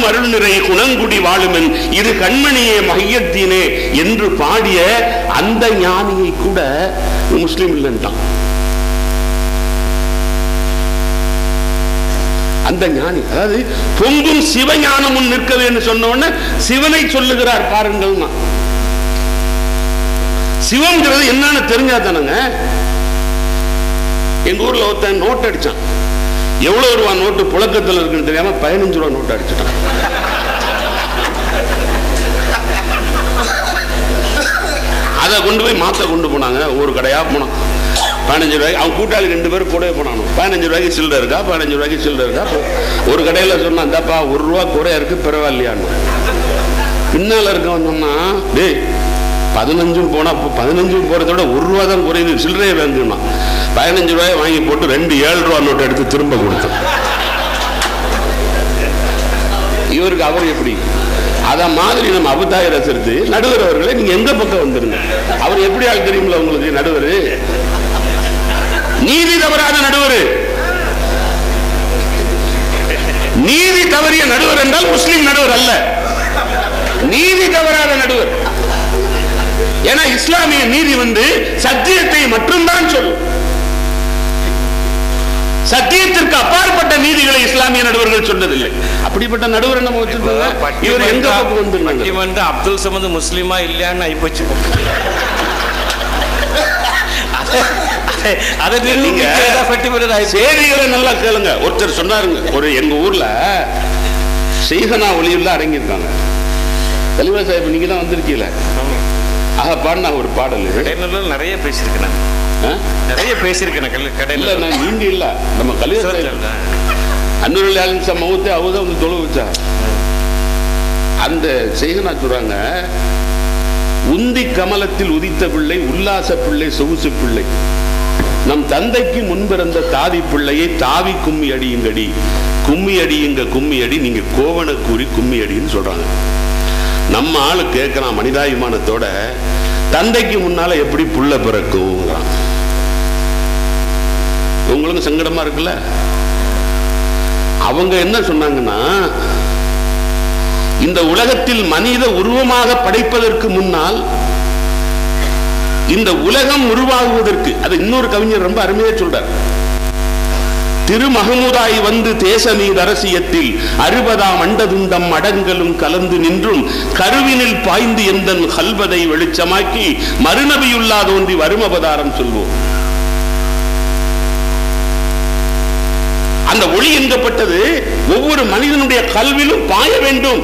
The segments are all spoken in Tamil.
அருள் நிறை குணங்குடி வாழுமென் இது கண்மணியே மையத்தினே என்று பாடிய அந்த ஞானியை கூட முஸ்லீம் இல்லைன்ட்டான் அந்த ஞானி அதாவது பொங்கும் சிவஞானமும் நிற்க வேண்டும் சொன்ன உடனே சிவனை சொல்லுகிறார் பாருங்கள்னா சிவம்ங்கிறது என்னன்னு தெரிஞ்சா தானங்க எங்க ஊர்ல ஒருத்தன் நோட் அடிச்சான் எவ்வளவு ரூபா நோட்டு புழக்கத்தில் இருக்குன்னு தெரியாம பதினஞ்சு ரூபா நோட்டு அடிச்சிட்டான் அதை கொண்டு போய் மாத்த கொண்டு போனாங்க ஒரு கடையா போனான் பதினஞ்சு ரூபாய்க்கு அவன் கூட்டாளி ரெண்டு பேரும் கூடவே போனானோ பதினஞ்சு ரூபாய்க்கு சில்லறை இருக்கா பதினஞ்சு ரூபாய்க்கு சில்லறை இருக்கா ஒரு கடையில சொன்னான் இந்தாப்பா ஒரு ரூபா குறையா இருக்கு பரவாயில்லையான்னு பின்னால இருக்கவன் சொன்னா டேய் பதினஞ்சும் போனா அப்ப பதினஞ்சும் போறதை விட ஒரு ரூபா தான் குறையுது சில்லறையே வேணும்னா பதினஞ்சு ரூபாய் வாங்கி போட்டு ரெண்டு ஏழு ரூபா நோட்டு எடுத்து திரும்ப கொடுத்தான் இவருக்கு அவர் எப்படி அத மாதிரி நம்ம அபுதாய ரசித்து நடுவர் அவர்களே நீங்க எங்க பக்கம் வந்துருங்க அவர் எப்படி ஆள் தெரியுமில்ல உங்களுக்கு நடுவர் நீதி தவறாத நடுவர் நீதி தவறிய நடுவர் என்றால் முஸ்லிம் நடுவர் அல்ல நீதி தவறாத நடுவர் ஏன்னா இஸ்லாமிய நீதி வந்து சத்தியத்தை மட்டும்தான் சொல்லும் சத்தியத்திற்கு அப்பாற்பட்ட நீதிகளை இஸ்லாமிய நடுவர்கள் சொன்னதில்லை அப்படிப்பட்ட நடுவரை நம்ம வச்சிருக்கோங்க இவர் எங்க பக்கம் வந்துருந்தாங்க பட்டிமன்ற அப்துல் சமது முஸ்லிமா இல்லையான்னு ஆயிப்போச்சு அதை நிரூபிக்கிறதா பட்டிமன்றம் ஆயிடுச்சு செய்திகளை நல்லா கேளுங்க ஒருத்தர் சொன்னாருங்க ஒரு எங்க ஊர்ல செய்கனா ஒளியுள்ள அடங்கியிருக்காங்க தலைவா சாஹிப் நீங்க தான் வந்திருக்கீல ஆக பாடினா ஒரு பாடல் கடைநல்லூர் நிறைய பேசியிருக்கேன் நான் ஆ? நிறைய பேசியிருக்கேன் நான் இல்ல கடையில் நான் நீங்க இல்ல நம்ம கலிவர் அன்னூரில் ஆலன்சா மௌத்து அவதான் வந்து தொழு வச்சா அந்த செய்கனா சொல்றாங்க உந்தி கமலத்தில் உதித்த பிள்ளை உல்லாச பிள்ளை சொகுசு பிள்ளை நம் தந்தைக்கு முன்பிறந்த தாதி பிள்ளையை தாவி கும்மி அடியுங்கடி கும்மி அடியுங்க கும்மி அடி நீங்க கோவண கூறி கும்மி அடின்னு சொல்றாங்க நம்ம ஆளு கேட்கிறான் மனிதாபிமானத்தோட தந்தைக்கு முன்னால எப்படி புள்ள பிறக்குங்கிறான் உங்களுக்கு சங்கடமா இருக்குல்ல அவங்க என்ன சொன்னாங்கன்னா இந்த உலகத்தில் மனித உருவமாக படைப்பதற்கு முன்னால் இந்த உலகம் உருவாகுவதற்கு அது இன்னொரு கவிஞர் ரொம்ப அருமையா சொல்றார் திருமகமுதாய் வந்து தேசநீர் அரசியத்தில் அறுபதாம் அண்டதுண்டம் அடங்கலும் கலந்து நின்றும் கருவினில் பாய்ந்து எந்தன் கல்வதை வெளிச்சமாக்கி மறுநபியுள்ளா தோன்றி வரும் அவதாரம் சொல்வோம் அந்த ஒளி எங்கப்பட்டது ஒவ்வொரு மனிதனுடைய கல்விலும் பாய வேண்டும்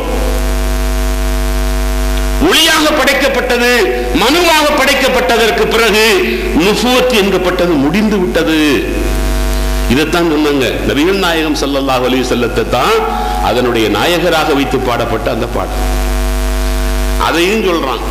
ஒளியாக படைக்கப்பட்டது மனுவாக படைக்கப்பட்டதற்கு பிறகு நுஃபுவத் என்கப்பட்டது முடிந்து விட்டது இதைத்தான் சொன்னாங்க நபிகள் நாயகம் ஸல்லல்லாஹு அலைஹி செல்லத்தை தான் அதனுடைய நாயகராக வைத்து பாடப்பட்ட அந்த பாடல் அதையும் சொல்றான்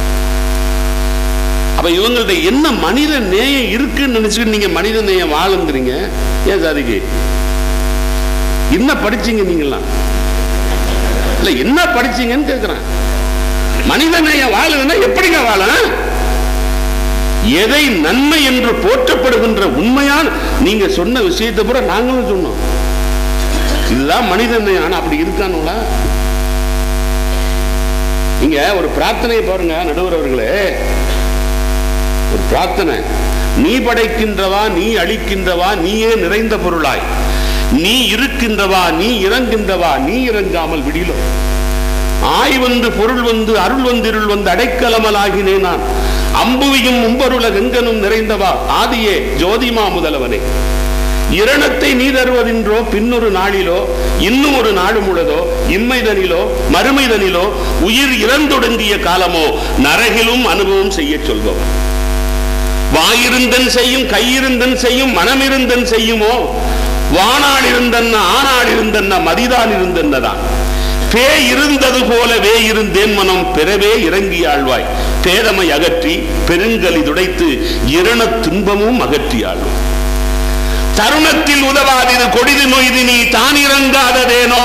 அப்ப இவங்கள்ட்ட என்ன மனித நேயம் இருக்குன்னு நினைச்சுட்டு நீங்க மனித நேயம் வாழுங்கிறீங்க ஏன் சாதிக்கு என்ன படிச்சீங்க நீங்களாம் இல்ல என்ன படிச்சீங்கன்னு கேக்குறேன் மனித நேயம் வாழுதுன்னா எப்படிங்க வாழ எதை நன்மை என்று போற்றப்படுகின்ற உண்மையான நீங்க சொன்ன விஷயத்தை பூரா நாங்களும் சொன்னோம் இதுதான் மனித நேயம் ஆனா அப்படி இருக்கானுங்களா நீங்க ஒரு பிரார்த்தனையை பாருங்க நடுவர் அவர்களே ஒரு பிரார்த்தனை நீ படைக்கின்றவா நீ அழிக்கின்றவா நீயே நிறைந்த பொருளாய் நீ இருக்கின்றவா நீ இறங்கின்றவா நீ இறங்காமல் விடிலோ ஆய் வந்து பொருள் வந்து அருள் வந்து இருள் வந்து அடைக்கலமலாகினேன் நான் அம்புவியும் உம்பருல கங்கனும் நிறைந்தவா ஆதியே ஜோதிமா முதலவனே இரணத்தை நீ தருவதென்றோ பின்னொரு நாளிலோ இன்னும் ஒரு நாடு முழுதோ இம்மைதனிலோ மறுமைதனிலோ உயிர் இறந்தொடுங்கிய காலமோ நரகிலும் அனுபவம் செய்ய சொல்பவன் வாயிருந்தன் செய்யும் கையிருந்தன் செய்யும் மனமிருந்தன் செய்யுமோ வானாள் இருந்தன்ன ஆனாள் இருந்தன்ன மதிதான் இருந்தன்னதான் பே இருந்தது போல வே இருந்தேன் மனம் பிறவே இறங்கி ஆழ்வாய் பேதமை அகற்றி பெருங்கலி துடைத்து இரண துன்பமும் அகற்றி ஆழ்வாய் தருணத்தில் உதவாதிரு கொடிது நொய்து நீ தான் இறங்காததேனோ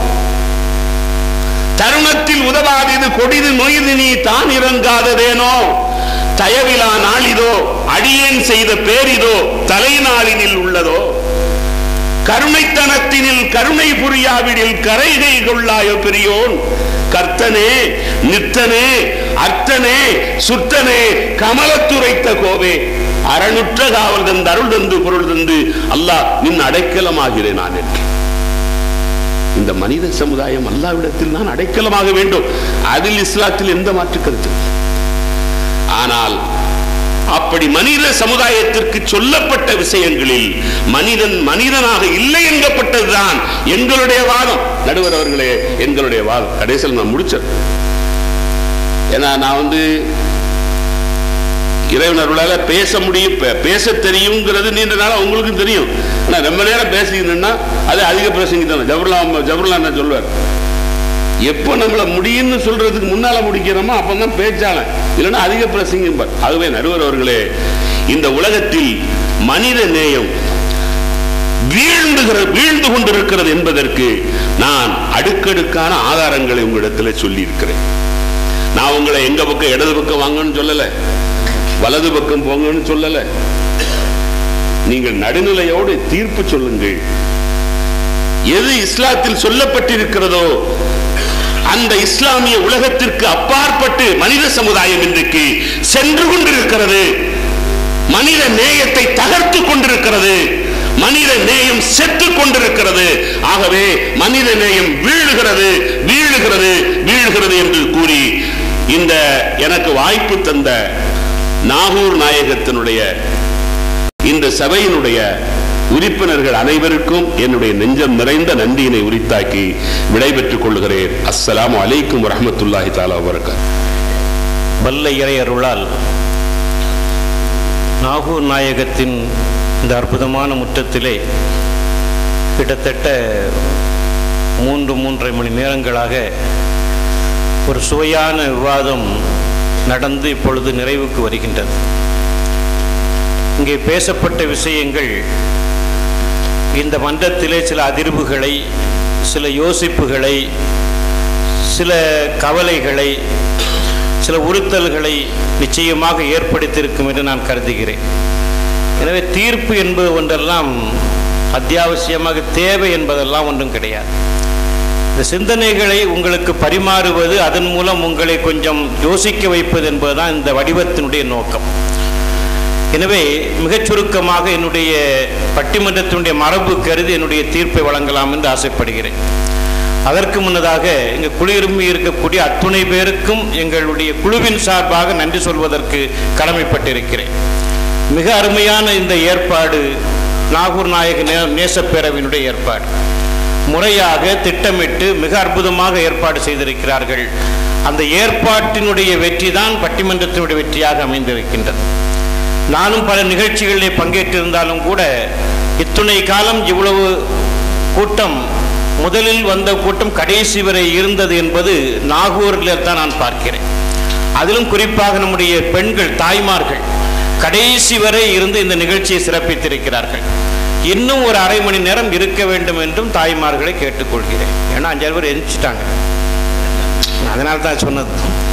தருணத்தில் உதவாதிது கொடிது நொய்து நீ தான் இறங்காததேனோ தயவிலா நாளிதோ அடியேன் செய்த பேரிதோ தலைநாளினில் உள்ளதோ கருணைத்தனத்தினில் கருணை புரியாவிடில் கரைகை கொள்ளாய பெரியோன் கர்த்தனே நித்தனே அர்த்தனே சுத்தனே கமலத்துரைத்த கோவே அரணுற்ற காவல் தந்து அருள் தந்து பொருள் தந்து அல்லாஹ் நின் அடைக்கலமாகிறேன் நான் என்று இந்த மனித சமுதாயம் அல்லாவிடத்தில் நான் அடைக்கலமாக வேண்டும் அதில் இஸ்லாத்தில் எந்த மாற்று கருத்து ஆனால் அப்படி மனித சமுதாயத்திற்கு சொல்லப்பட்ட விஷயங்களில் மனிதன் மனிதனாக இல்லை என்கப்பட்டதுதான் எங்களுடைய வாதம் நடுவர் அவர்களே எங்களுடைய வாதம் கடைசியில் நான் முடிச்சேன் ஏன்னா நான் வந்து இறைவன் அருளால பேச முடியும் பே- பேச தெரியுங்கிறது நீண்ட நாளா உங்களுக்கும் தெரியும் ஆனா ரொம்ப நேரம் பேசிக்கணும்னா அது அதிக பிரசங்கி தான் ஜபர்லாம் ஜபர்லாம் என்ன சொல்லுவார் எப்போ நம்மள முடியும்னு சொல்றதுக்கு முன்னால முடிக்கிறோமோ அப்பதான் பேச்சாளன் இல்லைன்னா அதிக பிரசங்கிப்பார் ஆகவே நடுவர் அவர்களே இந்த உலகத்தில் மனித நேயம் வீழ்ந்துகிற வீழ்ந்து கொண்டிருக்கிறது என்பதற்கு நான் அடுக்கடுக்கான ஆதாரங்களை உங்களிடத்தில் சொல்லி இருக்கிறேன் நான் உங்களை எங்க பக்கம் இடது பக்கம் வாங்கன்னு சொல்லல வலது பக்கம் போங்கன்னு சொல்லல நீங்கள் நடுநிலையோடு தீர்ப்பு சொல்லுங்கள் எது இஸ்லாத்தில் சொல்லப்பட்டிருக்கிறதோ அந்த இஸ்லாமிய உலகத்திற்கு அப்பாற்பட்டு மனித சமுதாயம் இன்றைக்கு சென்று கொண்டிருக்கிறது மனித நேயத்தை தகர்த்து கொண்டிருக்கிறது மனித நேயம் செத்து கொண்டிருக்கிறது ஆகவே மனித நேயம் வீழுகிறது வீழுகிறது வீழுகிறது என்று கூறி இந்த எனக்கு வாய்ப்பு தந்த நாகூர் நாயகத்தினுடைய இந்த சபையினுடைய உறுப்பினர்கள் அனைவருக்கும் என்னுடைய நெஞ்சம் நிறைந்த நன்றியினை உரித்தாக்கி விடைபெற்றுக் கொள்கிறேன் அஸ்ஸலாமு அலைக்கும் வரஹ்மத்துல்லாஹி தாலா வரகாத் வல்ல இறையருளால் நாகூர் நாயகத்தின் இந்த அற்புதமான முற்றத்திலே கிட்டத்தட்ட மூன்று மூன்றரை மணி நேரங்களாக ஒரு சுவையான விவாதம் நடந்து இப்பொழுது நிறைவுக்கு வருகின்றது இங்கே பேசப்பட்ட விஷயங்கள் இந்த மன்றத்திலே சில அதிர்வுகளை சில யோசிப்புகளை சில கவலைகளை சில உறுத்தல்களை நிச்சயமாக ஏற்படுத்தியிருக்கும் என்று நான் கருதுகிறேன் எனவே தீர்ப்பு என்பது ஒன்றெல்லாம் அத்தியாவசியமாக தேவை என்பதெல்லாம் ஒன்றும் கிடையாது இந்த சிந்தனைகளை உங்களுக்கு பரிமாறுவது அதன் மூலம் உங்களை கொஞ்சம் யோசிக்க வைப்பது என்பதுதான் இந்த வடிவத்தினுடைய நோக்கம் எனவே மிகச் சுருக்கமாக என்னுடைய பட்டிமன்றத்தினுடைய மரபு கருதி என்னுடைய தீர்ப்பை வழங்கலாம் என்று ஆசைப்படுகிறேன் அதற்கு முன்னதாக இங்கு குளிரும்பி இருக்கக்கூடிய அத்துணை பேருக்கும் எங்களுடைய குழுவின் சார்பாக நன்றி சொல்வதற்கு கடமைப்பட்டிருக்கிறேன் மிக அருமையான இந்த ஏற்பாடு நாகூர் நாயக நே- நேசப்பேரவையினுடைய ஏற்பாடு முறையாக திட்டமிட்டு மிக அற்புதமாக ஏற்பாடு செய்திருக்கிறார்கள் அந்த ஏற்பாட்டினுடைய வெற்றி தான் பட்டிமன்றத்தினுடைய வெற்றியாக அமைந்திருக்கின்றது நானும் பல நிகழ்ச்சிகளிலே பங்கேற்றிருந்தாலும் கூட இத்துணை காலம் இவ்வளவு கூட்டம் முதலில் வந்த கூட்டம் கடைசி வரை இருந்தது என்பது நாகூரில் தான் நான் பார்க்கிறேன் அதிலும் குறிப்பாக நம்முடைய பெண்கள் தாய்மார்கள் கடைசி வரை இருந்து இந்த நிகழ்ச்சியை சிறப்பித்திருக்கிறார்கள் இன்னும் ஒரு அரை மணி நேரம் இருக்க வேண்டும் என்றும் தாய்மார்களை கேட்டுக்கொள்கிறேன் ஏன்னா அஞ்சாறு பேர் எரிச்சிட்டாங்க அதனால தான் சொன்னது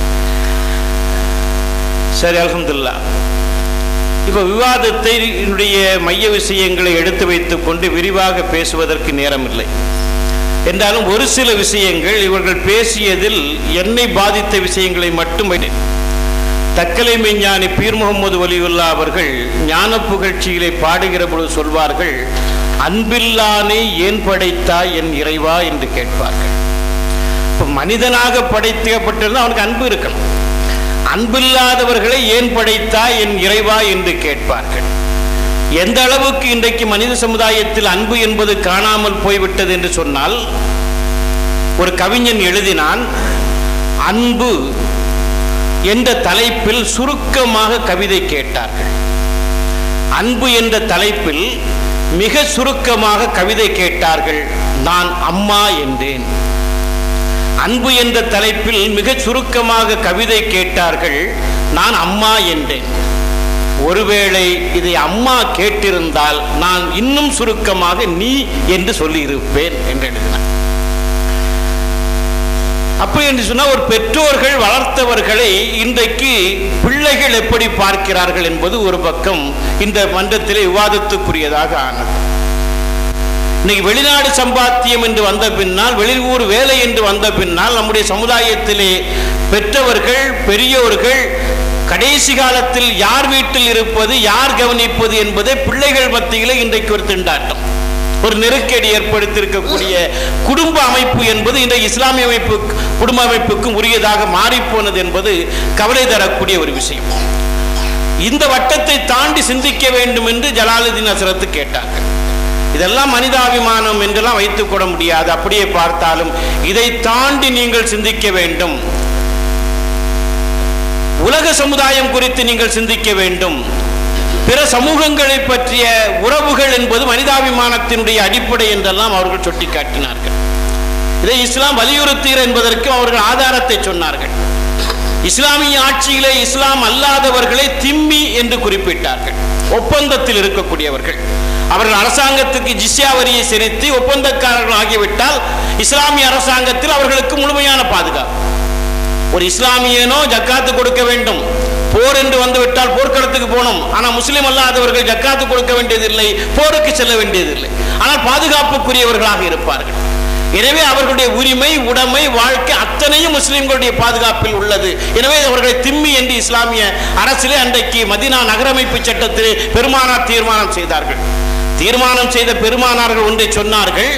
சரி அல்ஹம்துலில்லாஹ் இப்போ விவாதத்தை என்னுடைய மைய விஷயங்களை எடுத்து வைத்துக் கொண்டு விரிவாக பேசுவதற்கு நேரமில்லை என்றாலும் ஒரு சில விஷயங்கள் இவர்கள் பேசியதில் என்னை பாதித்த விஷயங்களை மட்டும் வைத்தேன். தக்கலை மெஞ்ஞானி பீர் முகமது வலியுல்லா அவர்கள் ஞான புகழ்ச்சியிலே பாடுகிற பொழுது சொல்வார்கள் அன்பில்லானை ஏன் படைத்தாய் என் இறைவா என்று கேட்பார்கள் இப்போ மனிதனாக படைக்கப்பட்டிருந்தால் அவனுக்கு அன்பு இருக்கணும் அன்பில்லாதவர்களை ஏன் படைத்தாய் என் இறைவா என்று கேட்பார்கள் எந்த அளவுக்கு இன்றைக்கு மனித சமுதாயத்தில் அன்பு என்பது காணாமல் போய்விட்டது என்று சொன்னால் ஒரு கவிஞன் எழுதினான் அன்பு என்ற தலைப்பில் சுருக்கமாக கவிதை கேட்டார்கள் அன்பு என்ற தலைப்பில் மிக சுருக்கமாக கவிதை கேட்டார்கள் நான் அம்மா என்றேன் அன்பு என்ற தலைப்பில் மிக சுருக்கமாக கவிதை கேட்டார்கள் நான் அம்மா என்றேன் ஒருவேளை இதை அம்மா கேட்டிருந்தால் நான் இன்னும் சுருக்கமாக நீ என்று சொல்லியிருப்பேன் என்று எழுதினார் அப்படி என்று சொன்னால் ஒரு பெற்றோர்கள் வளர்த்தவர்களை இன்றைக்கு பிள்ளைகள் எப்படி பார்க்கிறார்கள் என்பது ஒரு பக்கம் இந்த மன்றத்திலே விவாதத்துக்குரியதாக ஆனது இன்னைக்கு வெளிநாடு சம்பாத்தியம் என்று வந்த பின்னால் வெளியூர் வேலை என்று வந்த பின்னால் நம்முடைய சமுதாயத்திலே பெற்றவர்கள் பெரியோர்கள் கடைசி காலத்தில் யார் வீட்டில் இருப்பது யார் கவனிப்பது என்பதை பிள்ளைகள் மத்தியிலே இன்றைக்கு ஒரு திண்டாட்டம் ஒரு நெருக்கடி ஏற்படுத்தியிருக்கக்கூடிய குடும்ப அமைப்பு என்பது இன்றைய இஸ்லாமிய அமைப்பு குடும்ப அமைப்புக்கும் உரியதாக மாறிப்போனது என்பது கவலை தரக்கூடிய ஒரு விஷயம் இந்த வட்டத்தை தாண்டி சிந்திக்க வேண்டும் என்று ஜலாலுதீன் அசரத்து கேட்டாங்க இதெல்லாம் மனிதாபிமானம் என்றெல்லாம் வைத்துக் கொள்ள முடியாது அப்படியே பார்த்தாலும் இதை தாண்டி நீங்கள் சிந்திக்க வேண்டும் உலக சமுதாயம் குறித்து நீங்கள் சிந்திக்க வேண்டும் பிற சமூகங்களை பற்றிய உறவுகள் என்பது மனிதாபிமானத்தினுடைய அடிப்படை என்றெல்லாம் அவர்கள் சுட்டிக்காட்டினார்கள் இதை இஸ்லாம் வலியுறுத்துகிற என்பதற்கு அவர்கள் ஆதாரத்தை சொன்னார்கள் இஸ்லாமிய ஆட்சியிலே இஸ்லாம் அல்லாதவர்களை திம்மி என்று குறிப்பிட்டார்கள் ஒப்பந்தத்தில் இருக்கக்கூடியவர்கள் அவர்கள் அரசாங்கத்துக்கு ஜிஸ்யா வரியை செலுத்தி ஒப்பந்தக்காரர்கள் ஆகிவிட்டால் இஸ்லாமிய அரசாங்கத்தில் அவர்களுக்கு முழுமையான பாதுகாப்பு ஒரு இஸ்லாமியனோ ஜக்காத்து கொடுக்க வேண்டும் போர் என்று வந்துவிட்டால் போர்க்களத்துக்கு போகணும் ஆனால் முஸ்லிம் அல்லாதவர்கள் ஜக்காத்து கொடுக்க வேண்டியதில்லை போருக்கு செல்ல வேண்டியதில்லை ஆனால் பாதுகாப்புக்குரியவர்களாக இருப்பார்கள் எனவே அவர்களுடைய உரிமை உடைமை வாழ்க்கை அத்தனையும் முஸ்லிம்களுடைய பாதுகாப்பில் உள்ளது எனவே அவர்களை திம்மி என்று இஸ்லாமிய அரசிலே அன்றைக்கு மதினா நகரமைப்பு சட்டத்திலே பெருமானார் தீர்மானம் செய்தார்கள் தீர்மானம் செய்த பெருமானார்கள் ஒன்றை சொன்னார்கள்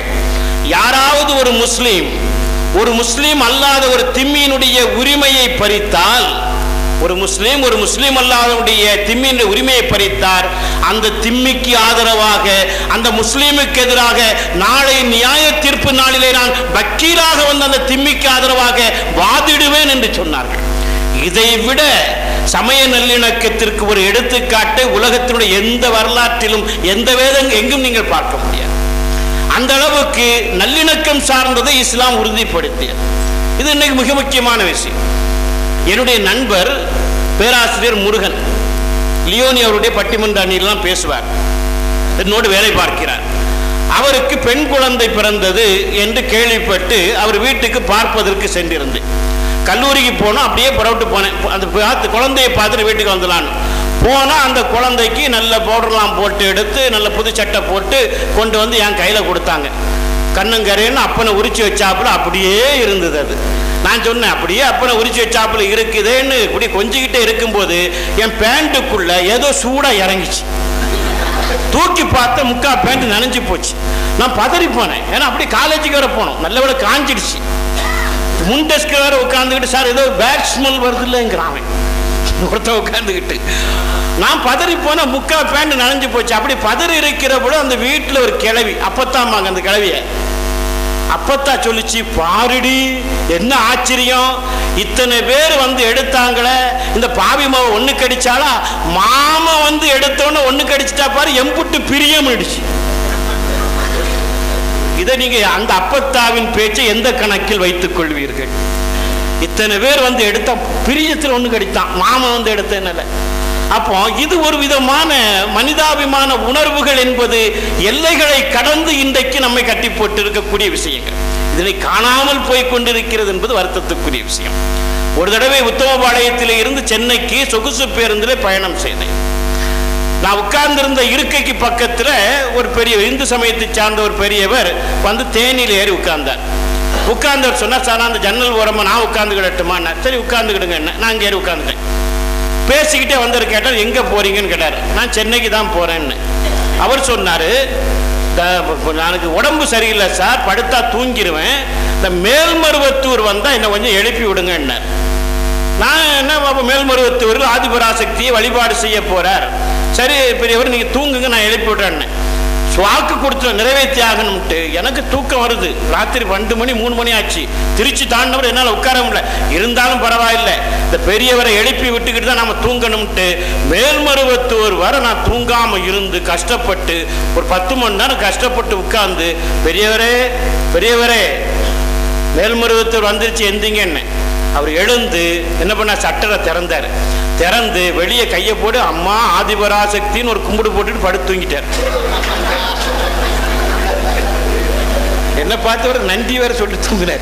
யாராவது ஒரு முஸ்லீம் ஒரு முஸ்லீம் அல்லாத ஒரு திம்மியினுடைய உரிமையை பறித்தால் ஒரு முஸ்லீம் ஒரு முஸ்லீம் அல்லாதவருடைய திம்மியின் உரிமையை பறித்தார் அந்த திம்மிக்கு ஆதரவாக அந்த முஸ்லீமுக்கு எதிராக நாளை நியாய தீர்ப்பு நாளிலே நான் வக்கீலாக வந்து அந்த திம்மிக்கு ஆதரவாக வாதிடுவேன் என்று சொன்னார்கள் இதை விட சமய நல்லிணக்கத்திற்கு ஒரு எடுத்துக்காட்டு உலகத்தினுடைய எந்த வரலாற்றிலும் எந்த வேதம் எங்கும் நீங்கள் பார்க்க முடியாது அந்த அளவுக்கு நல்லிணக்கம் சார்ந்ததை இஸ்லாம் உறுதிப்படுத்தியது இது இன்னைக்கு மிக முக்கியமான விஷயம் என்னுடைய நண்பர் பேராசிரியர் முருகன் லியோனி அவருடைய பட்டிமன்ற அணியெல்லாம் பேசுவார் என்னோடு வேலை பார்க்கிறார் அவருக்கு பெண் குழந்தை பிறந்தது என்று கேள்விப்பட்டு அவர் வீட்டுக்கு பார்ப்பதற்கு சென்றிருந்தேன் கல்லூரிக்கு போனோம் அப்படியே புறப்பட்டு போனேன் அந்த பார்த்து குழந்தையை பார்த்துட்டு வீட்டுக்கு வந்துடலான்னு போனால் அந்த குழந்தைக்கு நல்ல பவுடர்லாம் போட்டு எடுத்து நல்ல புது சட்டை போட்டு கொண்டு வந்து என் கையில் கொடுத்தாங்க கண்ணங்கரேன்னு அப்பனை உரிச்சு வச்சாப்புல அப்படியே இருந்தது அது நான் சொன்னேன் அப்படியே அப்பனை உரிச்சு வச்சாப்புல இருக்குதேன்னு இப்படி கொஞ்சிக்கிட்டே இருக்கும்போது என் பேண்ட்டுக்குள்ள ஏதோ சூடாக இறங்கிச்சு தூக்கி பார்த்த முக்கா பேண்ட் நனைஞ்சு போச்சு நான் பதறி போனேன் ஏன்னா அப்படியே காலேஜுக்கு வர போனோம் நல்ல காஞ்சிடுச்சு முன் டெஸ்க் வேற உட்காந்துக்கிட்டு சார் ஏதோ பேட் ஸ்மெல் வருது இல்லைங்கிறான் அவன் ஒருத்தன் உட்காந்துக்கிட்டு நான் பதறி போன முக்கா பேண்ட் நனைஞ்சு போச்சு அப்படி பதறி இருக்கிற போது அந்த வீட்டில் ஒரு கிளவி அப்பத்தாம்பாங்க அந்த கிளவிய அப்பத்தா சொல்லிச்சு பாருடி என்ன ஆச்சரியம் இத்தனை பேர் வந்து எடுத்தாங்களே இந்த பாவி மாவை ஒண்ணு கடிச்சாலா மாமா வந்து எடுத்தோன்னு ஒண்ணு கடிச்சிட்டா பாரு எம்புட்டு பிரியம் இடிச்சு இதை நீங்க அந்த அப்பத்தாவின் பேச்சை எந்த கணக்கில் வைத்துக் கொள்வீர்கள் இத்தனை பேர் வந்து எடுத்த பிரியத்தில் ஒண்ணு கடித்தான் மாமன் வந்து எடுத்தேன்ல அப்போ இது ஒரு விதமான மனிதாபிமான உணர்வுகள் என்பது எல்லைகளை கடந்து இன்றைக்கு நம்மை கட்டி போட்டு இருக்கக்கூடிய விஷயங்கள் இதனை காணாமல் போய் கொண்டிருக்கிறது என்பது வருத்தத்துக்குரிய விஷயம் ஒரு தடவை உத்தமபாளையத்தில் இருந்து சென்னைக்கு சொகுசு பேருந்தில் பயணம் செய்தேன் நான் உட்கார்ந்திருந்த இருக்கைக்கு பக்கத்தில் ஒரு பெரிய இந்து சமயத்தை சார்ந்த ஒரு பெரியவர் வந்து தேனியில் ஏறி உட்கார்ந்தார் உட்கார்ந்தவர் சொன்னார் சார் அந்த ஜன்னல் ஓரமா நான் உட்கார்ந்துக்கிடட்டுமா சரி உட்கார்ந்துக்கிடுங்க என்ன நான் இங்கே ஏறி உட்காந்துட்டேன் பேசிக்கிட்டே வந்தவர் கேட்டார் எங்கே போறீங்கன்னு கேட்டார் நான் சென்னைக்கு தான் போறேன்னு அவர் சொன்னார் எனக்கு உடம்பு சரியில்லை சார் படுத்தா தூங்கிடுவேன் இந்த மேல்மருவத்தூர் வந்தால் என்னை கொஞ்சம் எழுப்பி விடுங்கன்னார் நான் என்ன அப்போ மேல்மருவத்தூரில் ஆதிபராசக்தியை வழிபாடு செய்ய போறார் சரி பெரியவர் நீங்க தூங்குங்க நான் எழுப்பி விடுறேன்னு வாக்கு கொடுத்து நிறைவேற்றி ஆகணும்ட்டு எனக்கு தூக்கம் வருது ராத்திரி ரெண்டு மணி மூணு மணி ஆச்சு திருச்சி தாண்டவர் என்னால் உட்கார முடியல இருந்தாலும் பரவாயில்லை இந்த பெரியவரை எழுப்பி விட்டுக்கிட்டு தான் நம்ம தூங்கணும்ட்டு மேல்மருவத்தூர் வரை நான் தூங்காம இருந்து கஷ்டப்பட்டு ஒரு பத்து மணி நேரம் கஷ்டப்பட்டு உட்கார்ந்து பெரியவரே பெரியவரே மேல்மருவத்தூர் வந்துருச்சு எந்திங்கன்னு அவர் எழுந்து என்ன பண்ண சட்டரை திறந்தார் திறந்து வெளியே கையை போட்டு அம்மா ஆதிபராசக்தின்னு ஒரு கும்பிடு போட்டுட்டு படுத்து தூங்கிட்டார் என்ன பார்த்து ஒரு நன்றி வேற சொல்லி தூங்குறார்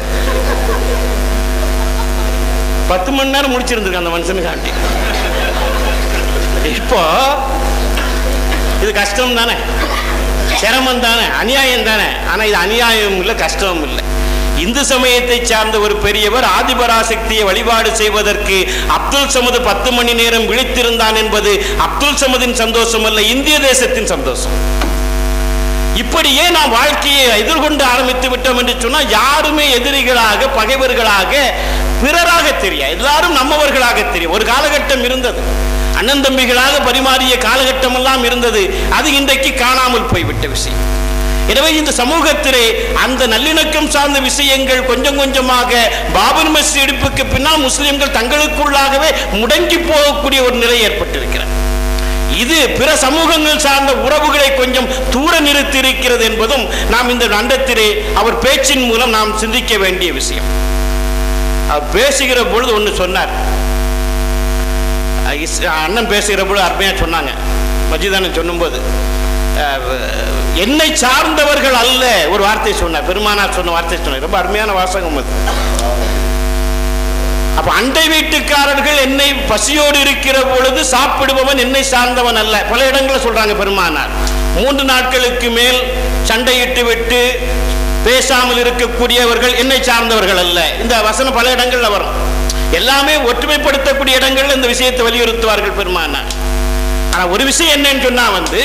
பத்து மணி நேரம் முடிச்சிருந்திருக்கு அந்த மனுஷனுக்காண்டி இப்போ இது கஷ்டம் தானே சிரமம் தானே அநியாயம் தானே ஆனா இது அநியாயம் இல்லை கஷ்டமும் இல்லை இந்து சமயத்தை சார்ந்த ஒரு பெரியவர் ஆதிபராசக்தியை வழிபாடு செய்வதற்கு அப்துல் சமது பத்து மணி நேரம் விழித்திருந்தான் என்பது அப்துல் சமதின் சந்தோஷம் அல்ல இந்திய தேசத்தின் சந்தோஷம் இப்படியே நாம் வாழ்க்கையை எதிர்கொண்டு ஆரம்பித்து விட்டோம் என்று சொன்னால் யாருமே எதிரிகளாக பகைவர்களாக பிறராக தெரியும் எல்லாரும் நம்மவர்களாக தெரியும் ஒரு காலகட்டம் இருந்தது அண்ணன் தம்பிகளாக பரிமாறிய காலகட்டம் எல்லாம் இருந்தது அது இன்றைக்கு காணாமல் போய்விட்ட விஷயம் எனவே இந்த சமூகத்திலே அந்த நல்லிணக்கம் சார்ந்த விஷயங்கள் கொஞ்சம் கொஞ்சமாக பாபர் மஸ்ஜித் இடிப்புக்கு பின்னால் முஸ்லிம்கள் தங்களுக்குள்ளாகவே முடங்கி போகக்கூடிய ஒரு நிலை ஏற்பட்டிருக்கிறது இது பிற சமூகங்கள் சார்ந்த உறவுகளை கொஞ்சம் தூர நிறுத்தி இருக்கிறது என்பதும் நாம் இந்த அண்டத்திலே அவர் பேச்சின் மூலம் நாம் சிந்திக்க வேண்டிய விஷயம் அவர் பேசுகிற பொழுது ஒன்று சொன்னார் அஹ் இஸ்- அண்ணன் பேசுகிற பொழுது அருமையா சொன்னாங்க மஜிதானன் சொல்லும்போது அஹ், என்னை சார்ந்தவர்கள் அல்ல ஒரு வார்த்தை சொன்னார் பெருமானார் சொன்ன வார்த்தை சொன்னார் ரொம்ப அருமையான வாசகம் அது அப்ப அண்டை வீட்டுக்காரர்கள் என்னை பசியோடு இருக்கிற பொழுது சாப்பிடுபவன் என்னை சார்ந்தவன் அல்ல பல இடங்களில் சொல்றாங்க பெருமானார் மூன்று நாட்களுக்கு மேல் சண்டையிட்டு விட்டு பேசாமல் இருக்கக்கூடியவர்கள் என்னை சார்ந்தவர்கள் அல்ல இந்த வசனம் பல இடங்கள்ல வரும் எல்லாமே ஒற்றுமைப்படுத்தக்கூடிய இடங்கள்ல இந்த விஷயத்தை வலியுறுத்துவார்கள் பெருமானார் ஆனா ஒரு விஷயம் என்னன்னு சொன்னா வந்து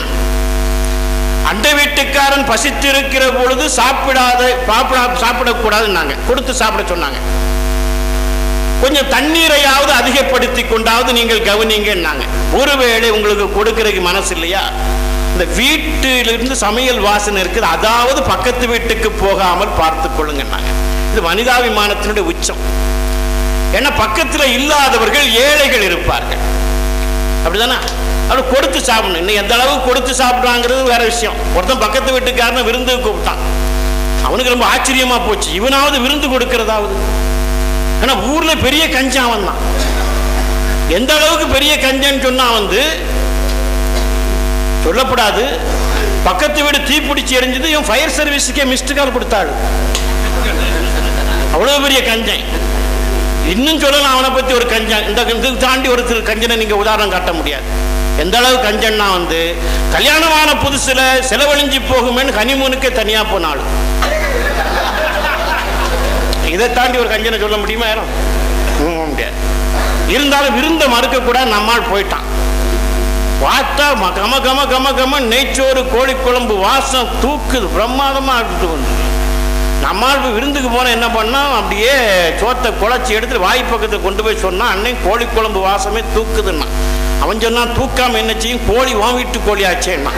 அண்டை வீட்டுக்காரன் பசித்திருக்கிற பொழுது சாப்பிடாத சாப்பிடா சாப்பிடக்கூடாதுன்னாங்க கொடுத்து சாப்பிட சொன்னாங்க கொஞ்சம் தண்ணீரையாவது அதிகப்படுத்தி கொண்டாவது நீங்கள் கவனிங்கன்னாங்க ஒருவேளை உங்களுக்கு கொடுக்கறதுக்கு மனசு இல்லையா இந்த வீட்டிலிருந்து சமையல் வாசனை இருக்குது அதாவது பக்கத்து வீட்டுக்கு போகாமல் பார்த்து கொள்ளுங்கன்னாங்க இது மனிதாபிமானத்தினுடைய உச்சம் ஏன்னா பக்கத்துல இல்லாதவர்கள் ஏழைகள் இருப்பார்கள் அப்படிதானே அப்படி கொடுத்து சாப்பிடணும் இன்னும் எந்த அளவுக்கு கொடுத்து சாப்பிடுறாங்கிறது வேற விஷயம் ஒருத்தன் பக்கத்து வீட்டுக்காரனை விருந்து கூப்பிட்டான் அவனுக்கு ரொம்ப ஆச்சரியமா போச்சு இவனாவது விருந்து கொடுக்கறதாவது ஆனா ஊர்ல பெரிய கஞ்சன் அவன் தான் எந்த அளவுக்கு பெரிய கஞ்சன்னு சொன்னா வந்து சொல்லப்படாது பக்கத்து வீடு தீப்பிடிச்சு எரிஞ்சது இவன் ஃபயர் சர்வீஸுக்கே மிஸ்டு கால் கொடுத்தாள் அவ்வளவு பெரிய கஞ்சன் இன்னும் சொல்லலாம் அவனை பத்தி ஒரு கஞ்சன் இந்த இதுக்கு தாண்டி ஒரு திரு கஞ்சனை நீங்க உதாரணம் காட்ட முடியாது எந்த அளவு கஞ்சன்னா வந்து கல்யாணமான புதுசுல செலவழிஞ்சு போகுமேன்னு ஹனிமூனுக்கே தனியா போனாள் இதை தாண்டி ஒரு கஞ்சனை சொல்ல முடியுமா யாரும் ம், முடியாது இருந்தாலும் விருந்த மறுக்க கூட நம்மால் போயிட்டான் பார்த்தா ம- கம கம கம கம நெய்ச்சோறு கோழி குழம்பு வாசம் தூக்குது பிரம்மாதமா எடுத்துட்டு வந்து நம்மால் போய் விருந்துக்கு போன என்ன பண்ணா அப்படியே சோத்தை குழச்சி எடுத்து வாய் பக்கத்தை கொண்டு போய் சொன்னா அன்னை கோழி குழம்பு வாசமே தூக்குதுன்னா அவன் சொன்னான் தூக்காம என்ன செய்யும் கோழி வான் வீட்டு கோழி ஆச்சேன்னா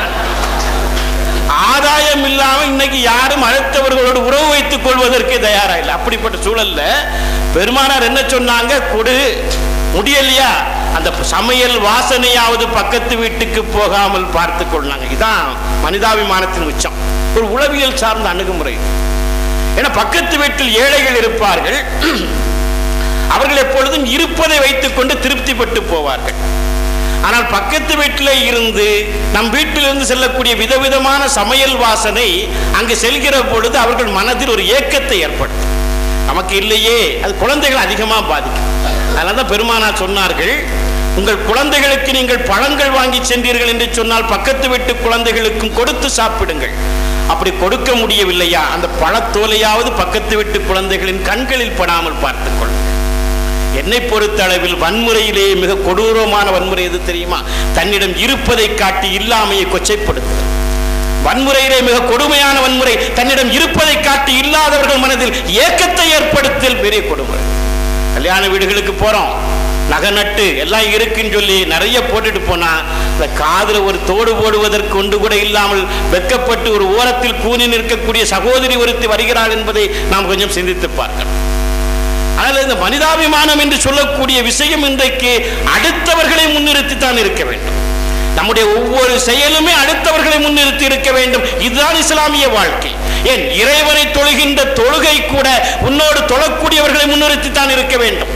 ஆதாயம் இல்லாம இன்னைக்கு யாரும் அடுத்தவர்களோடு உறவு வைத்துக் கொள்வதற்கே தயாரா இல்லை அப்படிப்பட்ட சூழல்ல பெருமானார் என்ன சொன்னாங்க கொடு முடியலையா அந்த சமையல் வாசனையாவது பக்கத்து வீட்டுக்கு போகாமல் பார்த்து கொள்ளாங்க இதான் மனிதாபிமானத்தின் உச்சம் ஒரு உளவியல் சார்ந்த அணுகுமுறை ஏன்னா பக்கத்து வீட்டில் ஏழைகள் இருப்பார்கள் அவர்கள் எப்பொழுதும் இருப்பதை வைத்துக்கொண்டு திருப்திப்பட்டு போவார்கள் ஆனால் பக்கத்து வீட்டில் இருந்து நம் வீட்டிலிருந்து செல்லக்கூடிய விதவிதமான சமையல் வாசனை அங்கு செல்கிற பொழுது அவர்கள் மனதில் ஒரு ஏக்கத்தை ஏற்படுத்தும் நமக்கு இல்லையே அது குழந்தைகள் அதிகமாக பாதிக்கும் அதனால தான் பெருமானார் சொன்னார்கள் உங்கள் குழந்தைகளுக்கு நீங்கள் பழங்கள் வாங்கி சென்றீர்கள் என்று சொன்னால் பக்கத்து வீட்டு குழந்தைகளுக்கும் கொடுத்து சாப்பிடுங்கள் அப்படி கொடுக்க முடியவில்லையா அந்த பழத்தோலையாவது பக்கத்து வீட்டு குழந்தைகளின் கண்களில் படாமல் பார்த்துக் கொள்ளுங்கள் என்னை பொறுத்த அளவில் வன்முறையிலே மிக கொடூரமான வன்முறை எது தெரியுமா தன்னிடம் இருப்பதை காட்டி இல்லாமையை கொச்சைப்படுத்துதல் வன்முறையிலே மிக கொடுமையான வன்முறை தன்னிடம் இருப்பதை காட்டி இல்லாதவர்கள் மனதில் ஏக்கத்தை ஏற்படுத்தல் பெரிய கொடுமை கல்யாண வீடுகளுக்கு போறோம் நகை நட்டு எல்லாம் இருக்குன்னு சொல்லி நிறைய போட்டுட்டு போனா இந்த காதுல ஒரு தோடு போடுவதற்கு ஒன்று கூட இல்லாமல் வெட்கப்பட்டு ஒரு ஓரத்தில் கூனி நிற்கக்கூடிய சகோதரி ஒருத்தி வருகிறாள் என்பதை நாம் கொஞ்சம் சிந்தித்து பார்க்கணும் ஆனால் இந்த மனிதாபிமானம் என்று சொல்லக்கூடிய விஷயம் இன்றைக்கு அடுத்தவர்களை முன்னிறுத்தி தான் இருக்க வேண்டும் நம்முடைய ஒவ்வொரு செயலுமே அடுத்தவர்களை முன்னிறுத்தி இருக்க வேண்டும் இதுதான் இஸ்லாமிய வாழ்க்கை ஏன் இறைவனை தொழுகின்ற தொழுகை கூட உன்னோடு தொழக்கூடியவர்களை முன்னிறுத்தி தான் இருக்க வேண்டும்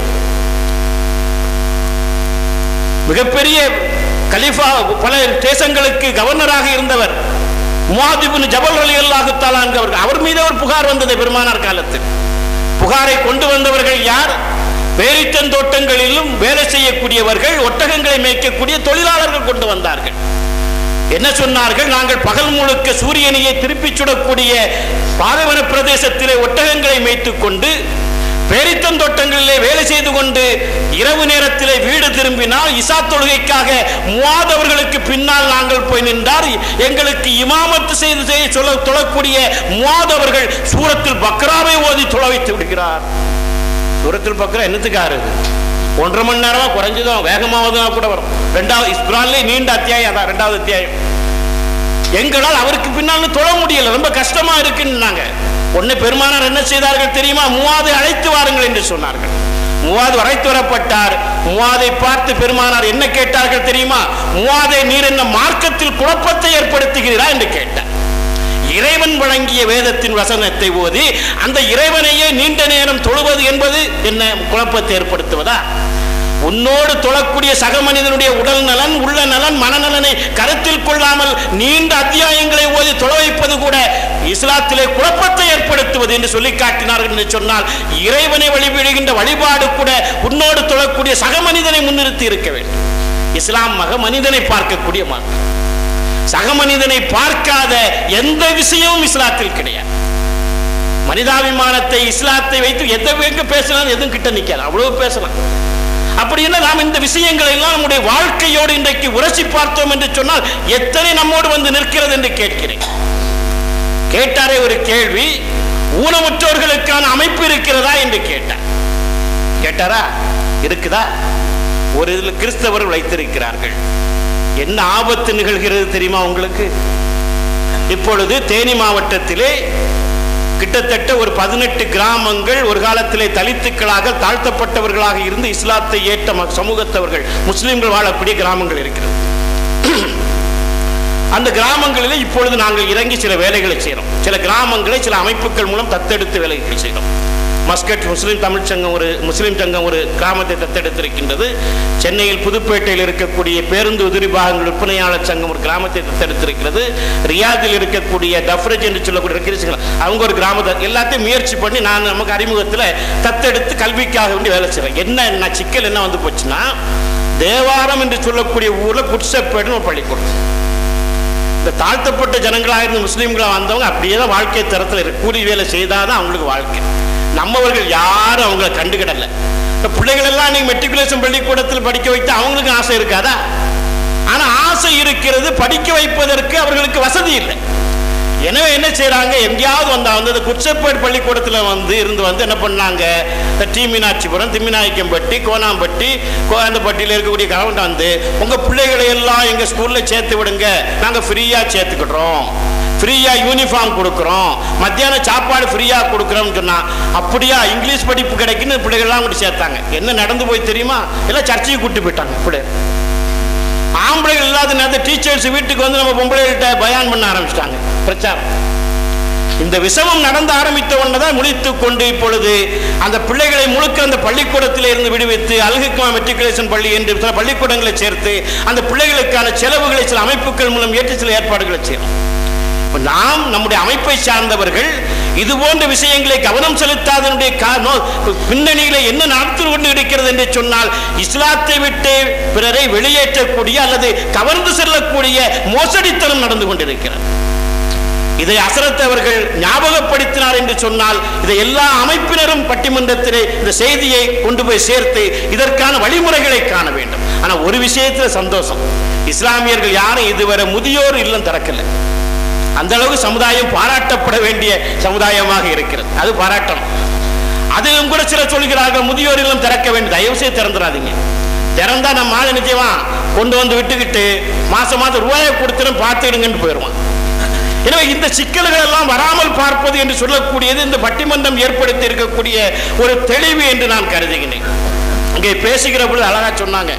மிகப்பெரிய கலிஃபா பல தேசங்களுக்கு கவர்னராக இருந்தவர் முவாதிபின் ஜபல் அலி அல்லாஹு அவர்கள் அவர் மீது ஒரு புகார் வந்தது பெருமானார் காலத்தில் புகாரை கொண்டு வந்தவர்கள் யார் பேரித்தன் தோட்டங்களிலும் வேலை செய்யக்கூடியவர்கள் ஒட்டகங்களை மேய்க்கக்கூடிய தொழிலாளர்கள் கொண்டு வந்தார்கள் என்ன சொன்னார்கள் நாங்கள் பகல் முழுக்க சூரியனையே திருப்பிச் சுடக்கூடிய பாலைவன பிரதேசத்திலே ஒட்டகங்களை மேய்த்துக் கொண்டு பேரித்தந்தோட்டங்களிலே வேலை செய்து கொண்டு இரவு நேரத்திலே வீடு திரும்பினால் இசா தொழுகைக்காக முவாதவர்களுக்கு பின்னால் நாங்கள் போய் நின்றார் எங்களுக்கு இமாமத்து செய்து செய்ய சொல்ல தொழக்கூடிய முவாதவர்கள் சூரத்தில் பக்ராவை ஓதி தொழ வைத்து விடுகிறார் சூரத்தில் பக்ரா என்னத்துக்காரு ஒன்றரை மணி நேரமா குறைஞ்சதும் வேகமாவதுனா கூட வரும் ரெண்டாவது குரான்லே நீண்ட அத்தியாயம் அதான் ரெண்டாவது அத்தியாயம் எங்களால் அவருக்கு பின்னால் தொழ முடியல ரொம்ப கஷ்டமா இருக்குன்னாங்க உடனே பெருமானார் என்ன செய்தார்கள் தெரியுமா மூவாதை அழைத்து வாருங்கள் என்று சொன்னார்கள் மூவாது அழைத்து வரப்பட்டார் மூவாதை பார்த்து பெருமானார் என்ன கேட்டார்கள் தெரியுமா மூவாதை நீர் என்ன மார்க்கத்தில் குழப்பத்தை ஏற்படுத்துகிறீரா என்று கேட்டார் இறைவன் வழங்கிய வேதத்தின் வசனத்தை ஓதி அந்த இறைவனையே நீண்ட நேரம் தொழுவது என்பது என்ன குழப்பத்தை ஏற்படுத்துவதா உன்னோடு தொழக்கூடிய சக மனிதனுடைய உடல் நலன் உள்ள நலன் மனநலனை கருத்தில் கொள்ளாமல் நீண்ட அத்தியாயங்களை ஓதி தொழ வைப்பது கூட இஸ்லாத்திலே குழப்பத்தை ஏற்படுத்துவது என்று சொல்லி காட்டினார்கள் என்று சொன்னால் இறைவனை வழிபடுகின்ற வழிபாடு கூட உன்னோடு தொழக்கூடிய சக மனிதனை முன்னிறுத்தி இருக்க வேண்டும் இஸ்லாம் மக மனிதனை பார்க்கக்கூடிய மார்க்கம் சக மனிதனை பார்க்காத எந்த விஷயமும் இஸ்லாத்தில் கிடையாது மனிதாபிமானத்தை இஸ்லாத்தை வைத்து எதை எங்க பேசலாம் எதுவும் கிட்ட நிக்காது அவ்வளவு பேசலாம் அப்படின்னா நாம் இந்த விஷயங்களை எல்லாம் நம்முடைய வாழ்க்கையோடு இன்றைக்கு உரசி பார்த்தோம் என்று சொன்னால் எத்தனை நம்மோடு வந்து நிற்கிறது என்று கேட்கிறேன் கேட்டாரே ஒரு கேள்வி ஊனமுற்றோர்களுக்கான அமைப்பு இருக்கிறதா என்று கேட்டார் கேட்டாரா இருக்குதா ஒரு இதில் கிறிஸ்தவர்கள் வைத்திருக்கிறார்கள் என்ன ஆபத்து நிகழ்கிறது தெரியுமா உங்களுக்கு இப்பொழுது தேனி மாவட்டத்திலே கிட்டத்தட்ட ஒரு பதினெட்டு கிராமங்கள் ஒரு காலத்திலே தலித்துக்களாக தாழ்த்தப்பட்டவர்களாக இருந்து இஸ்லாத்தை ஏற்ற ம- சமூகத்தவர்கள் முஸ்லிம்கள் வாழக்கூடிய கிராமங்கள் இருக்கிறது அந்த கிராமங்களிலே இப்பொழுது நாங்கள் இறங்கி சில வேலைகளை செய்கிறோம் சில கிராமங்களை சில அமைப்புகள் மூலம் தத்தெடுத்து வேலைகள் செய்கிறோம் மஸ்கட் முஸ்லிம் தமிழ் சங்கம் ஒரு முஸ்லிம் சங்கம் ஒரு கிராமத்தை தத்தெடுத்திருக்கின்றது சென்னையில் புதுப்பேட்டையில் இருக்கக்கூடிய பேருந்து உதிரி பாகங்கள் விற்பனையாளர் சங்கம் ஒரு கிராமத்தை தத்தெடுத்திருக்கிறது ரியாதில் இருக்கக்கூடிய டஃப்ரஜ் என்று சொல்லக்கூடிய இருக்கிறீர்கள் அவங்க ஒரு கிராமத்தை எல்லாத்தையும் முயற்சி பண்ணி நான் நமக்கு அறிமுகத்தில் தத்தெடுத்து கல்விக்காக வேண்டி வேலை செய்கிறேன் என்ன என்ன சிக்கல் என்ன வந்து போச்சுன்னா தேவாரம் என்று சொல்லக்கூடிய ஊரில் குட்சப்பேடுன்னு ஒரு பள்ளிக்கூடம் இந்த தாழ்த்தப்பட்ட ஜனங்களாக இருந்து முஸ்லீம்களாக வந்தவங்க அப்படியே தான் வாழ்க்கை தரத்தில் இருக்கு கூலி வேலை செய்தால் தான் அவங்களுக்கு வாழ்க்கை நம்மவர்கள் யாரும் அவங்கள கண்டுக்கிடல இந்த பிள்ளைகள் எல்லாம் நீங்க மெட்ரிகுலேஷன் பள்ளிக்கூடத்தில் படிக்க வைத்து அவங்களுக்கு ஆசை இருக்காதா ஆனா ஆசை இருக்கிறது படிக்க வைப்பதற்கு அவர்களுக்கு வசதி இல்லை எனவே என்ன செய்றாங்க எங்கேயாவது வந்தா வந்து இந்த குச்சப்பேடு பள்ளிக்கூடத்தில் வந்து இருந்து வந்து என்ன பண்ணாங்க இந்த டி மீனாட்சிபுரம் திம்மிநாயக்கம்பட்டி கோனாம்பட்டி கோயந்தப்பட்டியில் இருக்கக்கூடிய கவர்மெண்ட் வந்து உங்க பிள்ளைகளை எல்லாம் எங்க ஸ்கூல்ல சேர்த்து விடுங்க நாங்க ஃப்ரீயா சேர்த்துக்கிடுறோம் ஃப்ரீயா யூனிஃபார்ம் கொடுக்குறோம் மத்தியானம் சாப்பாடு ஃப்ரீயா கொடுக்குறோம்னு சொன்னா அப்படியா இங்கிலீஷ் படிப்பு கிடைக்குன்னு பிள்ளைகள்லாம் கொண்டு சேர்த்தாங்க என்ன நடந்து போய் தெரியுமா எல்லாம் சர்ச்சைக்கு கூட்டு போயிட்டாங்க பிள்ளைகள் ஆம்பளைகள் இல்லாத நேரத்தில் டீச்சர்ஸ் வீட்டுக்கு வந்து நம்ம பொம்பளைகள்கிட்ட பயான் பண்ண ஆரம்பிச்சிட்டாங்க பிரச்சாரம் இந்த விஷமம் நடந்து ஆரம்பித்த உடனேதான் முடித்துக் கொண்டு இப்பொழுது அந்த பிள்ளைகளை முழுக்க அந்த பள்ளிக்கூடத்தில் இருந்து விடுவித்து அல்ஹிக்மா மெட்ரிகுலேஷன் பள்ளி என்று சில பள்ளிக்கூடங்களை சேர்த்து அந்த பிள்ளைகளுக்கான செலவுகளை சில அமைப்புகள் மூலம் ஏற்று சில ஏற்பாடுகளை செய்யணும் இப்ப நாம் நம்முடைய அமைப்பை சார்ந்தவர்கள் இது போன்ற விஷயங்களை கவனம் செலுத்தாதனுடைய காரணம் பின்னணியில என்ன நடந்து கொண்டு இருக்கிறது என்று சொன்னால் இஸ்லாத்தை விட்டு பிறரை வெளியேற்றக்கூடிய அல்லது கவர்ந்து செல்லக்கூடிய மோசடித்தனம் நடந்து கொண்டிருக்கிறது இதை அசரத் அவர்கள் ஞாபகப்படுத்தினார் என்று சொன்னால் இதை எல்லா அமைப்பினரும் பட்டிமன்றத்திலே இந்த செய்தியை கொண்டு போய் சேர்த்து இதற்கான வழிமுறைகளை காண வேண்டும் ஆனா ஒரு விஷயத்துல சந்தோஷம் இஸ்லாமியர்கள் யாரும் இதுவரை முதியோர் இல்லம் திறக்கல அந்த அளவுக்கு சமுதாயம் பாராட்டப்பட வேண்டிய சமுதாயமாக இருக்கிறது அது பாராட்டணும் அதிலும் கூட சிலர் சொல்கிறார்கள் முதியோர் இல்லம் திறக்க வேண்டும் தயவு செய்து திறந்துடாதீங்க திறந்தா நம்ம ஆளு நிச்சயமா கொண்டு வந்து விட்டுக்கிட்டு மாசம் மாதம் ரூபாயை கொடுத்துரும் பார்த்துடுங்கன்னு போயிடுவான் எனவே இந்த சிக்கல்கள் எல்லாம் வராமல் பார்ப்பது என்று சொல்லக்கூடியது இந்த பட்டிமன்றம் ஏற்படுத்தி இருக்கக்கூடிய ஒரு தெளிவு என்று நான் கருதுகிறேன் இங்கே பேசுகிற பொழுது அழகா சொன்னாங்க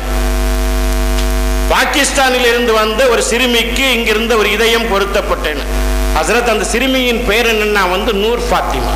பாகிஸ்தானில் இருந்து வந்த ஒரு சிறுமிக்கு இங்கிருந்த ஒரு இதயம் பொருத்தப்பட்டேன் ஹசரத் அந்த சிறுமியின் பெயர் என்னன்னா வந்து நூர் ஃபாத்திமா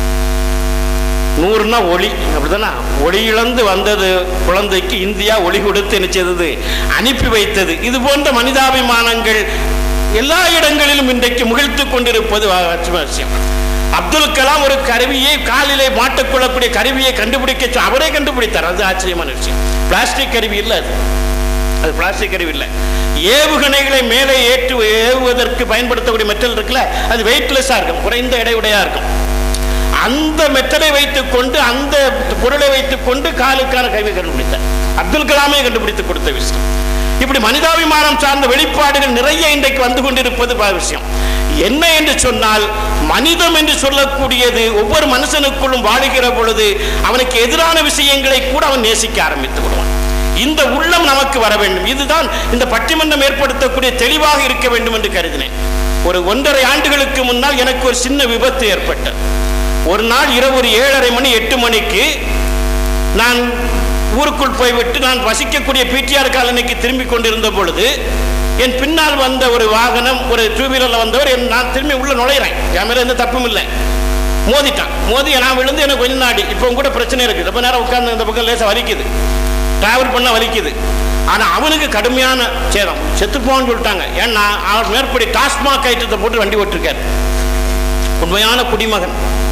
நூறுனா ஒளி அப்படிதானே ஒளி இழந்து வந்தது குழந்தைக்கு இந்தியா ஒளி கொடுத்து என்ன செய்தது அனுப்பி வைத்தது இது போன்ற மனிதாபிமானங்கள் எல்லா இடங்களிலும் இன்றைக்கு முகிழ்த்து கொண்டிருப்பது அவசியம் அப்துல் கலாம் ஒரு கருவியை காலிலே மாட்டிக்கொள்ளக்கூடிய கருவியை கண்டுபிடிக்க சொ- அவரே கண்டுபிடித்தார் அது ஆச்சரியமான விஷயம் பிளாஸ்டிக் கருவி இல்லை அது அது பிளாஸ்டிக் கருவி இல்லை ஏவுகணைகளை மேலே ஏற்று ஏவுவதற்கு பயன்படுத்தக்கூடிய மெட்டல் இருக்குல்ல அது வெயிட்லெஸ்ஸாக இருக்கும் குறைந்த எடையுடையா இருக்கும் அந்த மெட்டலை வைத்துக் கொண்டு அந்த பொருளை வைத்துக் கொண்டு காலுக்கான கருவி கண்டுபிடித்தார் அப்துல் கலாமே கண்டுபிடித்து கொடுத்த விஷயம் இப்படி மனிதாபிமானம் சார்ந்த வெளிப்பாடுகள் நிறைய இன்றைக்கு வந்து கொண்டிருப்பது பல விஷயம் என்ன என்று சொன்னால் மனிதம் என்று சொல்லக்கூடியது ஒவ்வொரு மனுஷனுக்குள்ளும் வாழுகிற பொழுது அவனுக்கு எதிரான விஷயங்களை கூட அவன் நேசிக்க ஆரம்பித்து விடுவான் இந்த உள்ளம் நமக்கு வர வேண்டும் இதுதான் இந்த பட்டிமன்றம் ஏற்படுத்தக்கூடிய தெளிவாக இருக்க வேண்டும் என்று கருதினேன் ஒரு ஒன்றரை ஆண்டுகளுக்கு முன்னால் எனக்கு ஒரு சின்ன விபத்து ஏற்பட்டது ஒரு நாள் இரவு ஒரு ஏழரை மணி எட்டு மணிக்கு நான் ஊருக்குள் போய்விட்டு நான் வசிக்கக்கூடிய பிடிஆர் காலனிக்கு திரும்பி கொண்டிருந்த பொழுது என் பின்னால் வந்த ஒரு வாகனம் ஒரு டூ வீலரில் வந்தவர் என் நான் திரும்பி உள்ள நுழையிறேன் என் மேலே எந்த தப்பும் இல்லை மோதிட்டான் மோதி நான் விழுந்து எனக்கு கொஞ்சம் நாடி இப்போ கூட பிரச்சனை இருக்குது ரொம்ப நேரம் உட்கார்ந்து இந்த பக்கம் லேசாக வலிக்குது டிராவல் பண்ண வலிக்குது ஆனால் அவனுக்கு கடுமையான சேதம் செத்துப்போன்னு சொல்லிட்டாங்க ஏன்னா அவர் மேற்படி டாஸ்மாக் ஐட்டத்தை போட்டு வண்டி ஓட்டிருக்காரு உண்மையான குடிமகன்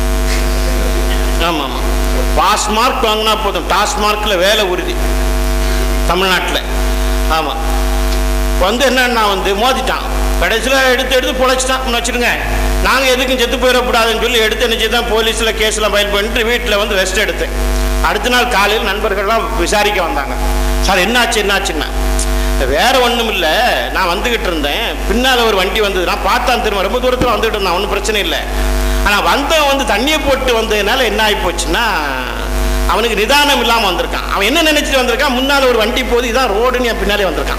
ஆமாம் ஆமாம் பாஸ் மார்க் வாங்கினா போதும் டாஸ்மார்க்கில் வேலை உறுதி தமிழ்நாட்டில் ஆமாம் வந்து என்னன்னா வந்து மோதிட்டான் கடைசியில் எடுத்து எடுத்து பொழைச்சிட்டான் வச்சுருங்க நாங்கள் எதுக்கும் செத்து போயிடக்கூடாதுன்னு சொல்லி எடுத்து என்ன செய்தான் போலீஸில் கேஸ்லாம் ஃபைல் பண்ணிட்டு வீட்டில் வந்து ரெஸ்ட் எடுத்தேன் அடுத்த நாள் காலையில் நண்பர்கள்லாம் விசாரிக்க வந்தாங்க சார் என்னாச்சு என்னாச்சுன்னா வேற ஒன்றும் இல்லை நான் வந்துக்கிட்டு இருந்தேன் பின்னால் ஒரு வண்டி வந்தது நான் பார்த்தான் திரும்ப ரொம்ப தூரத்தில் வந்துகிட்டு இருந்தான் ஒன்றும் பிரச்சனை இல்லை ஆனால் வந்தவன் வந்து தண்ணியை போட்டு வந்ததுனால என்ன ஆகி போச்சுன்னா அவனுக்கு நிதானம் இல்லாமல் வந்திருக்கான் அவன் என்ன நினைச்சிட்டு வந்திருக்கான் முன்னால் ஒரு வண்டி போது இதான் ரோடுன்னு என் பின்னாலே வந்திருக்கான்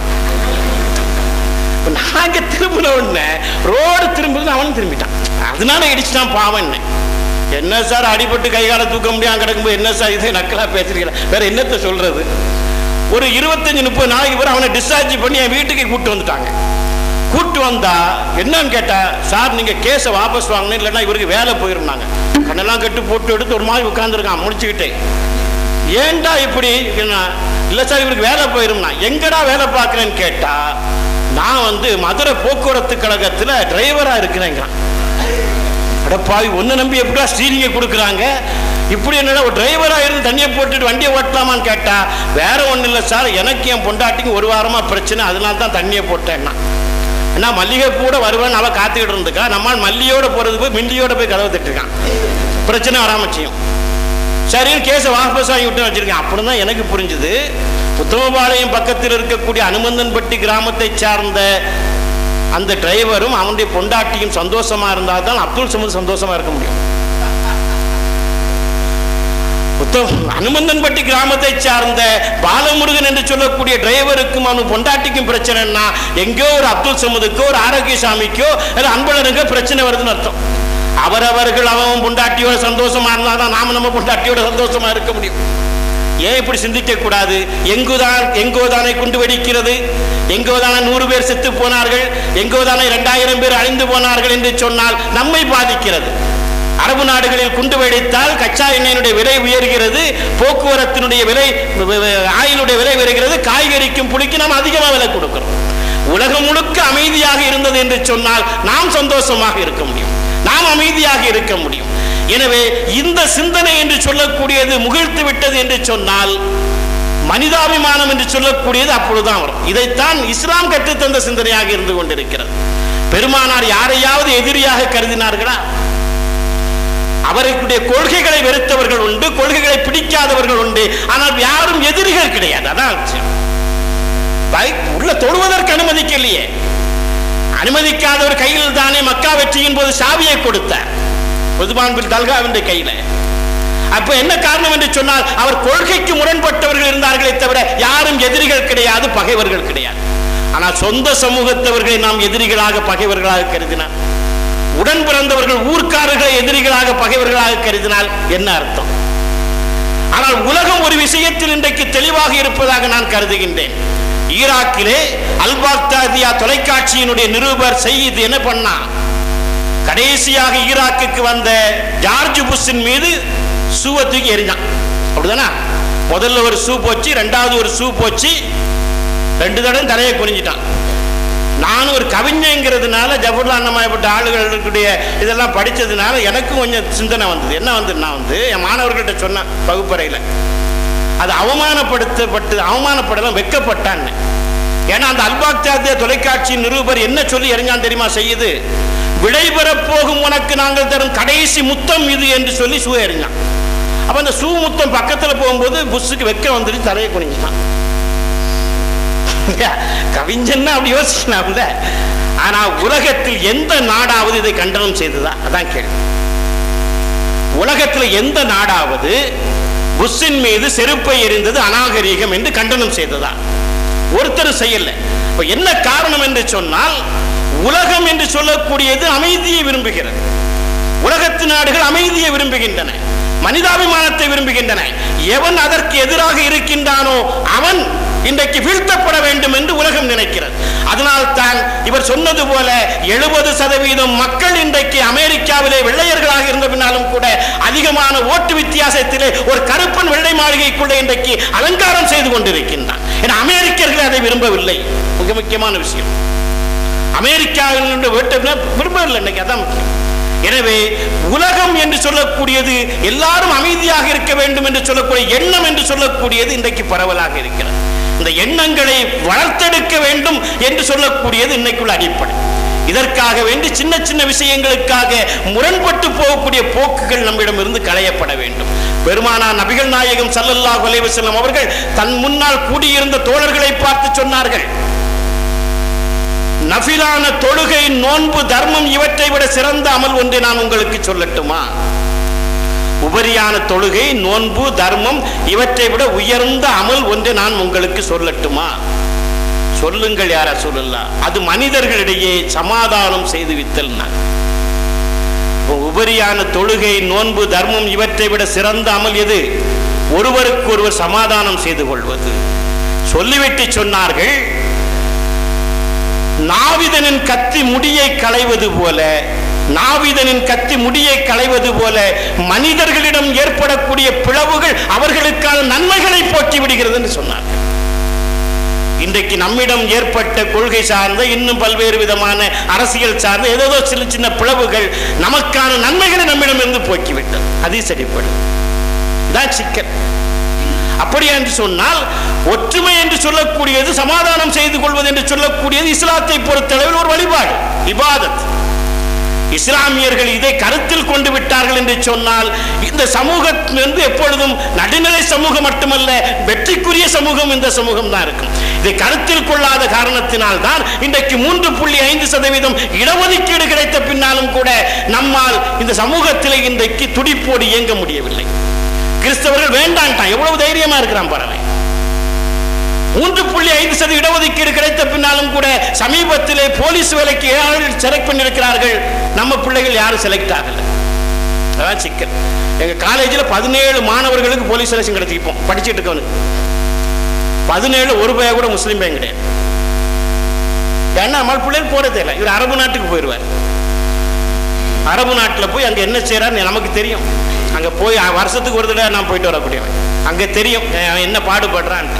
இப்ப நாங்க திரும்பின உடனே ரோடு திரும்புறது அவன் திரும்பிட்டான் அதனால இடிச்சுட்டான் பாவம் என்ன என்ன சார் அடிபட்டு கை காலை தூக்க முடியாம கிடக்கும்போது என்ன சார் இதே நக்கலா பேசுறீங்க வேற என்னத்த சொல்றது ஒரு இருபத்தஞ்சு முப்பது நாளைக்கு பிறகு அவனை டிஸ்சார்ஜ் பண்ணி என் வீட்டுக்கு கூட்டு வந்துட்டாங்க கூட்டு வந்தா என்னன்னு கேட்டா சார் நீங்க கேஸை வாபஸ் வாங்கணும் இல்லைன்னா இவருக்கு வேலை போயிருந்தாங்க கண்ணெல்லாம் கட்டு போட்டு எடுத்து ஒரு மாதிரி உட்காந்துருக்கான் முடிச்சுக்கிட்டே ஏன்டா இப்படி என்ன இல்லை சார் இவருக்கு வேலை போயிரும்னா எங்கடா வேலை பார்க்குறேன்னு கேட்டா நான் வந்து மதுரை போக்குவரத்து கழகத்தில் டிரைவராக இருக்கிறேங்கிறான் அடப்பாவி ஒன்று நம்பி எப்படிடா ஸ்டீரிங்கை கொடுக்குறாங்க இப்படி என்னடா ஒரு டிரைவராக இருந்து தண்ணியை போட்டுட்டு வண்டியை ஓட்டலாமான்னு கேட்டா வேற ஒன்றும் இல்லை சார் எனக்கு என் பொண்டாட்டிக்கு ஒரு வாரமாக பிரச்சனை அதனால தான் தண்ணியை போட்டேன்னா ஏன்னா மல்லிகை கூட வருவேன்னு அவள் காத்துக்கிட்டு இருந்துக்கா நம்மால் மல்லியோட போகிறது போய் மில்லியோட போய் கதவை தட்டிருக்கான் பிரச்சனை வராமல் செய்யும் சரின்னு கேஸை வாபஸ் வாங்கி விட்டு வச்சிருக்கேன் அப்படின்னு தான் எனக்கு புரிஞ்சுது உத்தமபாளையம் பக்கத்தில் இருக்கக்கூடிய அனுமந்தன்பட்டி கிராமத்தை சார்ந்த அந்த டிரைவரும் அவனுடைய பொண்டாட்டியும் சந்தோஷமா இருந்தால் தான் அப்துல் சமது சந்தோஷமா இருக்க முடியும் உத்தம அனுமந்தன்பட்டி கிராமத்தை சார்ந்த பாலமுருகன் என்று சொல்லக்கூடிய டிரைவருக்கும் அவன் பொண்டாட்டிக்கும் பிரச்சனைன்னா எங்கேயோ ஒரு அப்துல் சமதுக்கோ ஒரு ஆரோக்கியசாமிக்கோ இல்லை அன்பழனுக்கோ பிரச்சனை வருதுன்னு அர்த்தம் அவரவர்கள் அவன் பொண்டாட்டியோட சந்தோஷமா இருந்தால் தான் நாம நம்ம பொண்டாட்டியோட சந்தோஷமா இருக்க முடியும் ஏன் இப்படி சிந்திக்க கூடாது எங்குதான் எங்கோதானே குண்டு வெடிக்கிறது எங்கோதானே நூறு பேர் செத்து போனார்கள் எங்கோதானே இரண்டாயிரம் பேர் அழிந்து போனார்கள் என்று சொன்னால் நம்மை பாதிக்கிறது அரபு நாடுகளில் குண்டு வெடித்தால் கச்சா எண்ணெயினுடைய விலை உயர்கிறது போக்குவரத்தினுடைய விலை ஆயிலுடைய விலை உயர்கிறது காய்கறிக்கும் புளிக்கு நாம் அதிகமாக விலை கொடுக்கிறோம் உலகம் முழுக்க அமைதியாக இருந்தது என்று சொன்னால் நாம் சந்தோஷமாக இருக்க முடியும் நாம் அமைதியாக இருக்க முடியும் எனவே இந்த சிந்தனை என்று சொல்லக்கூடியது முகிழ்த்து விட்டது என்று சொன்னால் மனிதாபிமானம் என்று சொல்லக்கூடியது அப்பொழுதுதான் வரும் இதைத்தான் இஸ்லாம் கற்றுத்தந்த சிந்தனையாக இருந்து கொண்டிருக்கிறது பெருமானார் யாரையாவது எதிரியாக கருதினார்களா அவர்களுடைய கொள்கைகளை வெறுத்தவர்கள் உண்டு கொள்கைகளை பிடிக்காதவர்கள் உண்டு ஆனால் யாரும் எதிரிகள் கிடையாது அதான் விஷயம். பைக் உள்ள தொடுவதற்கு அனுமதிக்கலையே அனுமதிக்காதவர் கையில் தானே மக்கா வெற்றியின் போது சாவியை கொடுத்தார் உஸ்மான் பின் தல்காவின் கையில அப்ப என்ன காரணம் என்று சொன்னால் அவர் கொள்கைக்கு முரண்பட்டவர்கள் இருந்தார்களே தவிர யாரும் எதிரிகள் கிடையாது பகைவர்கள் கிடையாது ஆனால் சொந்த சமூகத்தவர்களை நாம் எதிரிகளாக பகைவர்களாக கருதினார் உடன் பிறந்தவர்கள் ஊர்க்காரர்களை எதிரிகளாக பகைவர்களாக கருதினால் என்ன அர்த்தம் ஆனால் உலகம் ஒரு விஷயத்தில் இன்றைக்கு தெளிவாக இருப்பதாக நான் கருதுகின்றேன் ஈராக்கிலே அல் பாக்தாதியா தொலைக்காட்சியினுடைய நிருபர் செய்து என்ன பண்ணா கடைசியாக ஈராக்குக்கு வந்த ஜார்ஜ் புஷின் மீது சூவை தூக்கி எறிஞ்சான் அப்படிதானே முதல்ல ஒரு சூ போச்சு ரெண்டாவது ஒரு சூ போச்சு ரெண்டு தடவை தலையை குறிஞ்சிட்டான் நான் ஒரு கவிஞங்கிறதுனால ஜபர்லா அண்ணமாயப்பட்ட ஆளுகள் இருக்கக்கூடிய இதெல்லாம் படித்ததுனால எனக்கும் கொஞ்சம் சிந்தனை வந்தது என்ன வந்து நான் வந்து என் மாணவர்கள்ட்ட சொன்னேன் வகுப்பறையில் அது அவமானப்படுத்தப்பட்டு அவமானப்படலாம் வெக்கப்பட்டான்னு ஏன்னா அந்த அல்பாக்தாத்திய தொலைக்காட்சி நிருபர் என்ன சொல்லி எறிஞ்சான் தெரியுமா செய்யுது விடைபெறப் போகும் உனக்கு நாங்கள் தரும் கடைசி முத்தம் இது என்று சொல்லி சூ எறிஞ்சான் அப்ப அந்த சூ முத்தம் பக்கத்துல போகும்போது புஷ்ஷுக்கு வெக்க வந்துட்டு தலையை குனிஞ்சிட்டான் கவிஞன்னா அப்படி யோசிக்கலாம்ல ஆனா உலகத்தில் எந்த நாடாவது இதை கண்டனம் செய்ததா அதான் கேள்வி உலகத்தில் எந்த நாடாவது புஷ்ஷின் மீது செருப்பை எறிந்தது அநாகரீகம் என்று கண்டனம் செய்ததா ஒருத்தர் செய்யல இப்ப என்ன காரணம் என்று சொன்னால் உலகம் என்று சொல்லக்கூடியது அமைதியை விரும்புகிறது உலகத்து நாடுகள் அமைதியை விரும்புகின்றன மனிதாபிமானத்தை விரும்புகின்றன எவன் அதற்கு எதிராக இருக்கின்றானோ அவன் இன்றைக்கு வீழ்த்தப்பட வேண்டும் என்று உலகம் நினைக்கிறது அதனால் தான் இவர் சொன்னது போல எழுபது சதவீதம் மக்கள் இன்றைக்கு அமெரிக்காவிலே வெள்ளையர்களாக இருந்த பின்னாலும் கூட அதிகமான ஓட்டு வித்தியாசத்திலே ஒரு கருப்பன் வெள்ளை மாளிகைக்குள்ளே இன்றைக்கு அலங்காரம் செய்து கொண்டிருக்கின்றான் ஏன்னா அமெரிக்கர்கள் அதை விரும்பவில்லை மிக முக்கியமான விஷயம் அமெரிக்காவினுடைய ஓட்டு விரும்பவில்லை இன்னைக்கு அதான் முக்கியம் எனவே உலகம் என்று சொல்லக்கூடியது எல்லாரும் அமைதியாக இருக்க வேண்டும் என்று சொல்லக்கூடிய எண்ணம் என்று சொல்லக்கூடியது இன்றைக்கு பரவலாக இருக்கிறது இந்த எண்ணங்களை வளர்த்தெடுக்க வேண்டும் என்று சொல்லக்கூடியது இன்னைக்குள்ள அடிப்படை இதற்காக வேண்டி சின்ன சின்ன விஷயங்களுக்காக முரண்பட்டு போகக்கூடிய போக்குகள் நம்மிடமிருந்து களையப்பட வேண்டும் பெருமானா நபிகள் நாயகம் ஸல்லல்லாஹு அலைஹி வஸல்லம் அவர்கள் தன் முன்னால் கூடியிருந்த தோழர்களை பார்த்து சொன்னார்கள் நஃபிலான தொழுகை நோன்பு தர்மம் இவற்றை விட சிறந்த அமல் ஒன்றை நான் உங்களுக்கு சொல்லட்டுமா உபரியான தொழுகை நோன்பு தர்மம் இவற்றை விட உயர்ந்த அமல் ஒன்றை நான் உங்களுக்கு சொல்லட்டுமா சொல்லுங்கள் யார சொல்லலாம் அது மனிதர்களிடையே சமாதானம் செய்து வித்தல் நான் இப்போ உபரியான தொழுகை நோன்பு தர்மம் இவற்றை விட சிறந்த அமல் எது ஒருவருக்கு ஒருவர் சமாதானம் செய்து கொள்வது சொல்லிவிட்டு சொன்னார்கள் நாவிதனின் கத்தி முடியை களைவது போல நாவிதனின் கத்தி முடியை களைவது போல மனிதர்களிடம் ஏற்படக்கூடிய பிளவுகள் அவர்களுக்கான நன்மைகளை போக்கி விடுகிறது என்று சொன்னார் இன்றைக்கு நம்மிடம் ஏற்பட்ட கொள்கை சார்ந்த இன்னும் பல்வேறு விதமான அரசியல் சார்ந்த ஏதோ சின்ன சின்ன பிளவுகள் நமக்கான நன்மைகளை நம்மிடம் இருந்து போக்கிவிட்டது அது சரிப்படும் தான் சிக்கல் அப்படி என்று சொன்னால் ஒற்றுமை என்று சொல்லக்கூடியது சமாதானம் செய்து கொள்வது என்று சொல்லக்கூடியது இஸ்லாத்தை பொறுத்தளவில் ஒரு வழிபாடு இபாதத் இஸ்லாமியர்கள் இதை கருத்தில் கொண்டு விட்டார்கள் என்று சொன்னால் இந்த சமூகம் வந்து எப்பொழுதும் நடுநிலை சமூகம் மட்டுமல்ல வெற்றிக்குரிய சமூகம் இந்த சமூகம் தான் இருக்கும் இதை கருத்தில் கொள்ளாத காரணத்தினால் தான் இன்றைக்கு மூன்று புள்ளி ஐந்து சதவீதம் இடஒதுக்கீடு கிடைத்த பின்னாலும் கூட நம்மால் இந்த சமூகத்தில் இன்றைக்கு துடிப்போடு இயங்க முடியவில்லை கிறிஸ்தவர்கள் வேண்டான்ட்டான் எவ்வளவு தைரியமா இருக்கிறான் பாருங்க மூன்று புள்ளி ஐந்து சதவீத இடஒதுக்கீடு கிடைத்த பின்னாலும் கூட சமீபத்திலே போலீஸ் வேலைக்கு ஏழு செலக்ட் பண்ணியிருக்கிறார்கள் நம்ம பிள்ளைகள் யாரும் செலக்ட் ஆகல அதான் சிக்கல் எங்க காலேஜில் பதினேழு மாணவர்களுக்கு போலீஸ் செலக்ஷன் கிடைச்சிப்போம் படிச்சுட்டு இருக்கவனுக்கு பதினேழு ஒரு பையன் கூட முஸ்லீம் பையன் கிடையாது ஏன்னா நம்ம பிள்ளைகள் போறதே இல்லை இவர் அரபு நாட்டுக்கு போயிடுவார் அரபு நாட்டில் போய் அங்கே என்ன செய்யறாருன்னு நமக்கு தெரியும் அங்கே போய் வருஷத்துக்கு ஒரு தடவை நான் போயிட்டு வரக்கூடியவன் அங்கே தெரியும் அவன் என்ன பாடுபடுறான்ட்டு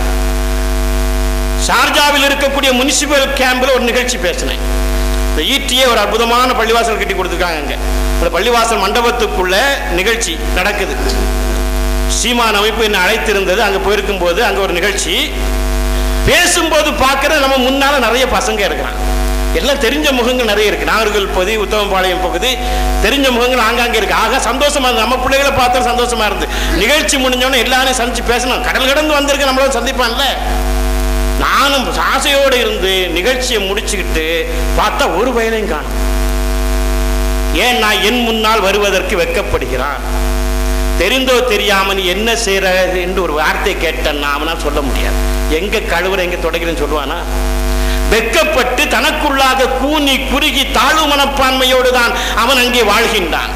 ஷார்ஜாவில் இருக்கக்கூடிய முனிசிபல் கேம்பில் ஒரு நிகழ்ச்சி பேசினேன் இந்த ஈட்டியே ஒரு அற்புதமான பள்ளிவாசல் கட்டி கொடுத்துருக்காங்க அங்கே அந்த பள்ளிவாசல் மண்டபத்துக்குள்ள நிகழ்ச்சி நடக்குது சீமான் அமைப்பு என்னை அழைத்திருந்தது அங்கே போயிருக்கும் போது அங்கே ஒரு நிகழ்ச்சி பேசும்போது பார்க்குற நம்ம முன்னால நிறைய பசங்க இருக்கிறான் எல்லாம் தெரிஞ்ச முகங்கள் நிறைய இருக்கு நாகர்கள் பகுதி உத்தமபாளையம் பகுதி தெரிஞ்ச முகங்கள் ஆங்காங்கே இருக்கு ஆக சந்தோஷமா இருந்து நம்ம பிள்ளைகளை பார்த்தா சந்தோஷமா இருந்து நிகழ்ச்சி முடிஞ்சோடனே எல்லாரையும் சந்திச்சு பேசணும் கடல் கடந்து வந்திருக்க நம்மள சந்திப்பான்ல நானும் ஆசையோடு இருந்து நிகழ்ச்சியை முடிச்சுக்கிட்டு பார்த்தா ஒரு வயலையும் காணும் ஏன் நான் என் முன்னால் வருவதற்கு வெட்கப்படுகிறான் தெரிந்தோ தெரியாம நீ என்ன செய்யற என்று ஒரு வார்த்தை கேட்டேன்னா அவனால் சொல்ல முடியாது எங்க கழுவுற எங்க தொடக்கிறேன்னு சொல்லுவானா வெக்கப்பட்டு தனக்குள்ளாக கூனி குறுகி தாழ்வு மனப்பான்மையோடு தான் அவன் அங்கே வாழ்கின்றான்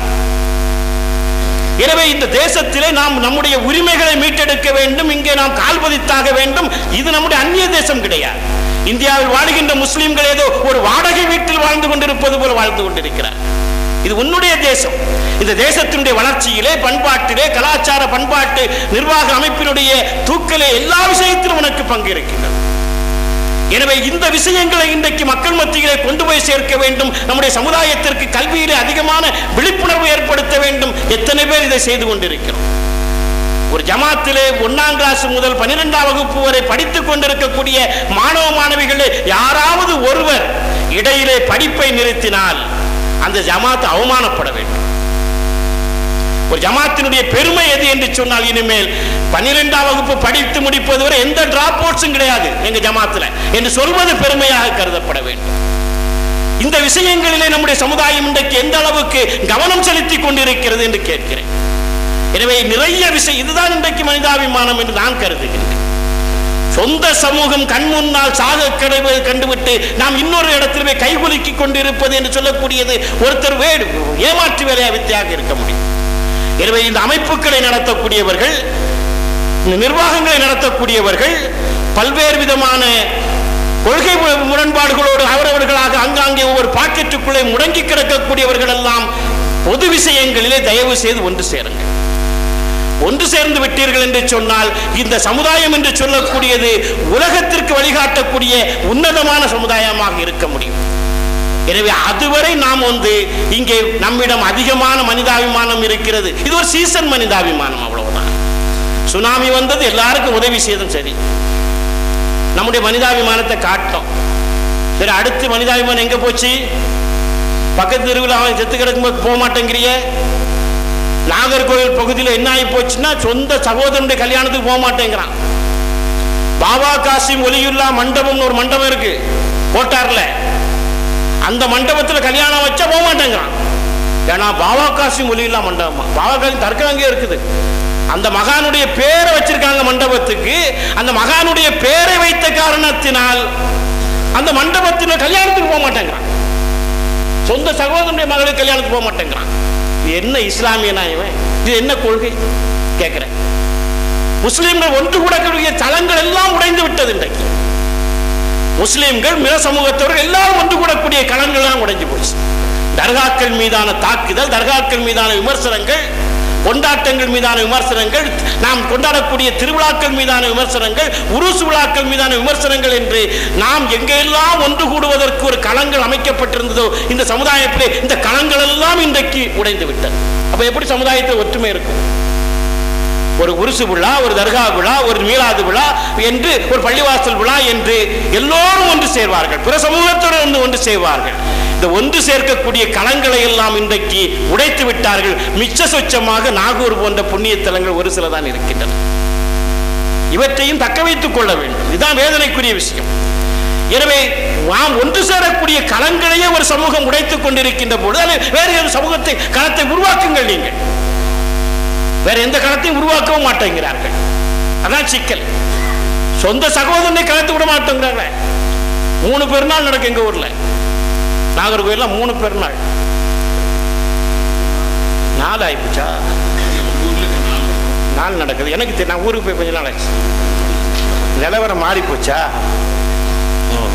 எனவே இந்த தேசத்திலே நாம் நம்முடைய உரிமைகளை மீட்டெடுக்க வேண்டும் இங்கே நாம் கால்பதித்தாக வேண்டும் இது நம்முடைய அந்நிய தேசம் கிடையாது இந்தியாவில் வாழ்கின்ற முஸ்லிம்கள் ஏதோ ஒரு வாடகை வீட்டில் வாழ்ந்து கொண்டிருப்பது போல வாழ்ந்து கொண்டிருக்கிறார் இது உன்னுடைய தேசம் இந்த தேசத்தினுடைய வளர்ச்சியிலே பண்பாட்டிலே கலாச்சார பண்பாட்டு நிர்வாக அமைப்பினுடைய தூக்கலே எல்லா விஷயத்திலும் உனக்கு பங்கு இருக்கின்றது எனவே இந்த விஷயங்களை இன்றைக்கு மக்கள் மத்தியிலே கொண்டு போய் சேர்க்க வேண்டும் நம்முடைய சமுதாயத்திற்கு கல்வியிலே அதிகமான விழிப்புணர்வு ஏற்படுத்த வேண்டும் எத்தனை பேர் இதை செய்து கொண்டிருக்கிறோம் ஒரு ஒரு ஜமாத்திலே ஒன்னாம் கிளாஸ் முதல் பன்னிரெண்டாம் வகுப்பு வரை படித்துக் கொண்டிருக்கக்கூடிய மாணவ மாணவிகளே யாராவது ஒருவர் இடையிலே படிப்பை நிறுத்தினால் அந்த ஜமாத் அவமானப்பட வேண்டும் ஒரு ஜமாத்தினுடைய பெருமை எது என்று சொன்னால் இனிமேல் பன்னிரெண்டாம் வகுப்பு படித்து முடிப்பது வரை எந்த டிராப் அவுட்ஸும் கிடையாது எங்க ஜமாத்துல என்று சொல்வது பெருமையாக கருதப்பட வேண்டும் இந்த விஷயங்களிலே நம்முடைய சமுதாயம் இன்றைக்கு எந்த அளவுக்கு கவனம் செலுத்தி கொண்டிருக்கிறது என்று கேட்கிறேன் எனவே நிறைய விஷயம் இதுதான் இன்றைக்கு மனிதாபிமானம் என்று நான் கருதுகின்றேன் சொந்த சமூகம் கண் முன்னால் சாக கடவுள் கண்டுவிட்டு நாம் இன்னொரு இடத்தில் போய் கைகுலுக்கி கொண்டிருப்பது என்று சொல்லக்கூடியது ஒருத்தர் வேடு ஏமாற்று வேலையா வித்தியாக இருக்க முடியும் எனவே இந்த அமைப்புகளை நடத்தக்கூடியவர்கள் இந்த நிர்வாகங்களை நடத்தக்கூடியவர்கள் பல்வேறு விதமான கொள்கை மு- முரண்பாடுகளோடு அவரவர்களாக அங்காங்கே ஒவ்வொரு பாக்கெட்டுக்குள்ளே முடங்கி கிடக்கக்கூடியவர்கள் எல்லாம் பொது விஷயங்களிலே தயவு செய்து ஒன்று சேருங்கள் ஒன்று சேர்ந்து விட்டீர்கள் என்று சொன்னால் இந்த சமுதாயம் என்று சொல்லக்கூடியது உலகத்திற்கு வழிகாட்டக்கூடிய உன்னதமான சமுதாயமாக இருக்க முடியும் எனவே அதுவரை நாம் வந்து இங்கே நம்மிடம் அதிகமான மனிதாபிமானம் இருக்கிறது இது ஒரு சீசன் மனிதாபிமானம் அவ்வளவுதான் சுனாமி வந்தது எல்லாருக்கும் உதவி செய்ததும் சரி நம்முடைய மனிதாபிமானத்தை காட்டோம் சரி அடுத்து மனிதாபிமானம் எங்க போச்சு பக்கத்து தெருவில் அவன் செத்து கிடக்கும்போது போக மாட்டேங்கிறிய நாகர்கோவில் பகுதியில் என்ன ஆகி போச்சுன்னா சொந்த சகோதரனுடைய கல்யாணத்துக்கு போக மாட்டேங்கிறான் பாபா காசிம் ஒலியுல்லா மண்டபம்னு ஒரு மண்டபம் இருக்கு போட்டார்ல அந்த மண்டபத்தில் கல்யாணம் வச்சா போக மாட்டேங்கிறான் ஏன்னா பாபா காசிம் ஒலியுல்லா மண்டபமா பாபா காசிம் தர்க்கம் அங்கே இருக்குது அந்த மகானுடைய பேரை வச்சிருக்காங்க மண்டபத்துக்கு அந்த மகானுடைய பேரை வைத்த காரணத்தினால் அந்த மண்டபத்தில் கல்யாணத்துக்கு போக மாட்டேங்கிறான் சொந்த சகோதரனுடைய மகளுக்கு கல்யாணத்துக்கு போக மாட்டேங்கிறான் இது என்ன இஸ்லாமியனா இவன் இது என்ன கொள்கை கேட்கிறேன் முஸ்லிம்கள் ஒன்று கூடக்கூடிய தளங்கள் எல்லாம் உடைந்து விட்டது இன்றைக்கு முஸ்லிம்கள் மிக சமூகத்தவர்கள் எல்லாரும் ஒன்று கூடக்கூடிய களங்கள் எல்லாம் உடைஞ்சு போச்சு தர்காக்கள் மீதான தாக்குதல் தர்காக்கள் மீதான விமர்சனங்கள் கொண்டாட்டங்கள் மீதான விமர்சனங்கள் நாம் கொண்டாடக்கூடிய திருவிழாக்கள் மீதான விமர்சனங்கள் உருசு விழாக்கள் மீதான விமர்சனங்கள் என்று நாம் எங்கெல்லாம் ஒன்று கூடுவதற்கு ஒரு களங்கள் அமைக்கப்பட்டிருந்ததோ இந்த சமுதாயத்திலே இந்த களங்கள் எல்லாம் இன்றைக்கு உடைந்து விட்டது அப்ப எப்படி சமுதாயத்தில் ஒற்றுமை இருக்கும் ஒரு உருசு விழா ஒரு தர்கா விழா ஒரு மீளாது விழா என்று ஒரு பள்ளிவாசல் விழா என்று எல்லோரும் ஒன்று சேர்வார்கள் பிற சமூகத்தோடு வந்து ஒன்று சேர்வார்கள் இந்த ஒன்று சேர்க்கக்கூடிய களங்களை எல்லாம் இன்றைக்கு உடைத்து விட்டார்கள் மிச்ச சொச்சமாக நாகூர் போன்ற புண்ணிய தலங்கள் ஒரு சில தான் இருக்கின்றன இவற்றையும் தக்க வைத்துக் கொள்ள வேண்டும் இதுதான் வேதனைக்குரிய விஷயம் எனவே நாம் ஒன்று சேரக்கூடிய களங்களையே ஒரு சமூகம் உடைத்துக் கொண்டிருக்கின்ற பொழுது அது வேறு ஒரு சமூகத்தை களத்தை உருவாக்குங்கள் நீங்கள் வேற எந்த களத்தையும் உருவாக்கவும் மாட்டேங்கிறார்கள் அதான் சிக்கல் சொந்த சகோதரனை கலந்து விட மாட்டேங்கிறாங்க மூணு பெருநாள் நடக்கும் எங்க ஊர்ல நாகர்கோயில்ல மூணு பெருநாள் நாலு ஆயிப்போச்சா நாள் நடக்குது எனக்கு தெரியும் நான் ஊருக்கு போய் கொஞ்ச நாள் ஆச்சு நிலவரம் மாறி போச்சா ம்.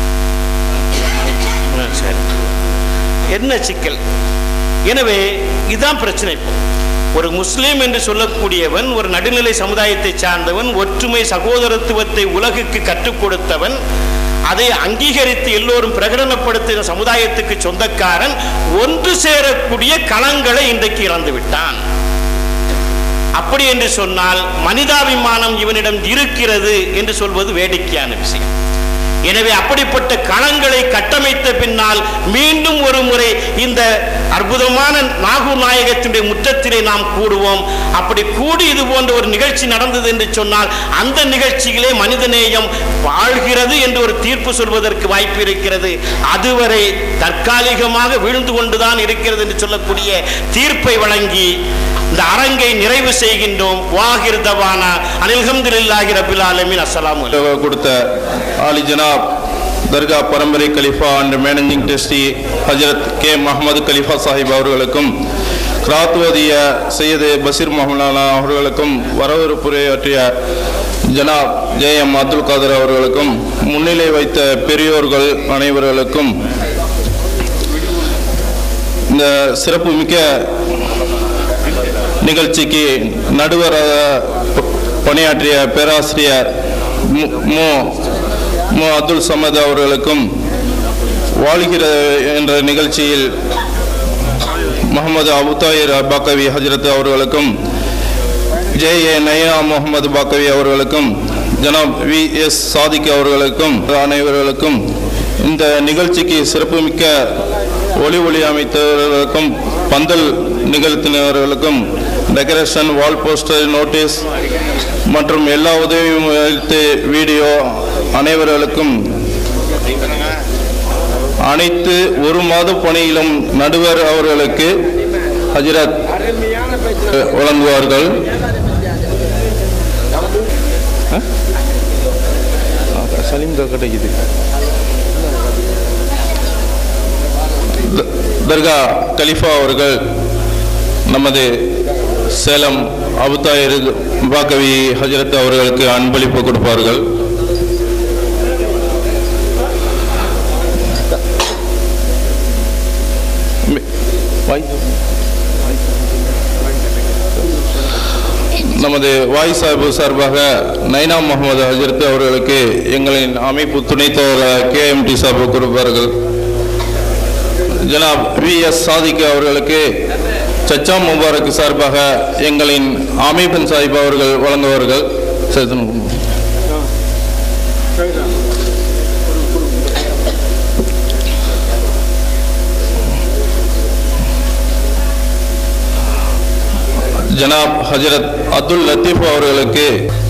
ம், சரி என்ன சிக்கல் எனவே இதுதான் பிரச்சனை இப்போ ஒரு முஸ்லீம் என்று சொல்லக்கூடியவன் ஒரு நடுநிலை சமுதாயத்தை சார்ந்தவன் ஒற்றுமை சகோதரத்துவத்தை உலகுக்கு கற்றுக் கொடுத்தவன் அதை அங்கீகரித்து எல்லோரும் பிரகடனப்படுத்தின சமுதாயத்துக்கு சொந்தக்காரன் ஒன்று சேரக்கூடிய களங்களை இன்றைக்கு இறந்து விட்டான் அப்படி என்று சொன்னால் மனிதாபிமானம் இவனிடம் இருக்கிறது என்று சொல்வது வேடிக்கையான விஷயம் எனவே அப்படிப்பட்ட களங்களை கட்டமைத்த பின்னால் மீண்டும் ஒரு முறை இந்த அற்புதமான நாகூர் நாயகத்தினுடைய முற்றத்திலே நாம் கூடுவோம் அப்படி கூடி இது போன்ற ஒரு நிகழ்ச்சி நடந்தது என்று சொன்னால் அந்த நிகழ்ச்சியிலே மனிதநேயம் வாழ்கிறது என்று ஒரு தீர்ப்பு சொல்வதற்கு வாய்ப்பு இருக்கிறது அதுவரை தற்காலிகமாக வீழ்ந்து கொண்டுதான் இருக்கிறது என்று சொல்லக்கூடிய தீர்ப்பை வழங்கி இந்த அரங்கை நிறைவு செய்கின்றோம் வாகிர் தவானா அனில்ஹம்துலில்லாஹி ரபில் ஆலமீன் அஸ்ஸலாமு அலைக்கும் உத்தரவு கொடுத்த ஆலி ஜனாப் தர்கா பரம்பரை Khalifa and managing trustee Hazrat K Muhammad Khalifa Sahib அவர்களுக்கும் கிராத்வதிய சையது பஷீர் மஹமலானா அவர்களுக்கும் வரவேற்புரையாற்றிய ஜனாப் ஜே எம் அப்துல் காதர் அவர்களுக்கும் முன்னிலை வைத்த பெரியோர்கள் அனைவர்களுக்கும் இந்த சிறப்பு மிக்க நிகழ்ச்சிக்கு நடுவராக ப- பணியாற்றிய பேராசிரியர் மு- மு மு அப்துல் சமத் அவர்களுக்கும் வாழ்கிற என்ற நிகழ்ச்சியில் முகமது அபுதாயிர் அபாக்கவி ஹஜரத் அவர்களுக்கும் ஜே ஏ நயா முகமது பாக்கவி அவர்களுக்கும் ஜனாப் வி எஸ் சாதிக் அவர்களுக்கும் அனைவர்களுக்கும் இந்த நிகழ்ச்சிக்கு சிறப்புமிக்க ஒளி ஒளி அமைத்தவர்களுக்கும் பந்தல் நிகழ்த்தினவர்களுக்கும் டெக்கரேஷன் வால் போஸ்டர் நோட்டீஸ் மற்றும் எல்லா உதவியும் அளித்து வீடியோ அனைவர்களுக்கும் அனைத்து ஒரு மாத பணியிலும் நடுவர் அவர்களுக்கு ஹஜ்ரத் அஹ், வழங்குவார்கள் அஹ்? ஆ, சலீம் கா கிடைக்குது த- தர்கா கலிஃபா அவர்கள் நமது சேலம் அபுதாயிர் பாக்கவி ஹஜரத் அவர்களுக்கு அன்பளிப்பு கொடுப்பார்கள் மி- வாய் நமது வாய் சாஹிபு சார்பாக நைனா முகமது ஹஜரத் அவர்களுக்கு எங்களின் அமைப்பு துணைத் தலைவர் கே எம் டி சார்பு கொடுப்பார்கள் ஜனாப் வி எஸ் சாதிக் அவர்களுக்கு சச்சா முபாரக் சார்பாக எங்களின் அமைப்பின் சாஹிப் அவர்கள் வழங்குவார்கள் சரி, தனு- ஜனாப் ஹஜரத் அப்துல் லத்தீப் அவர்களுக்கு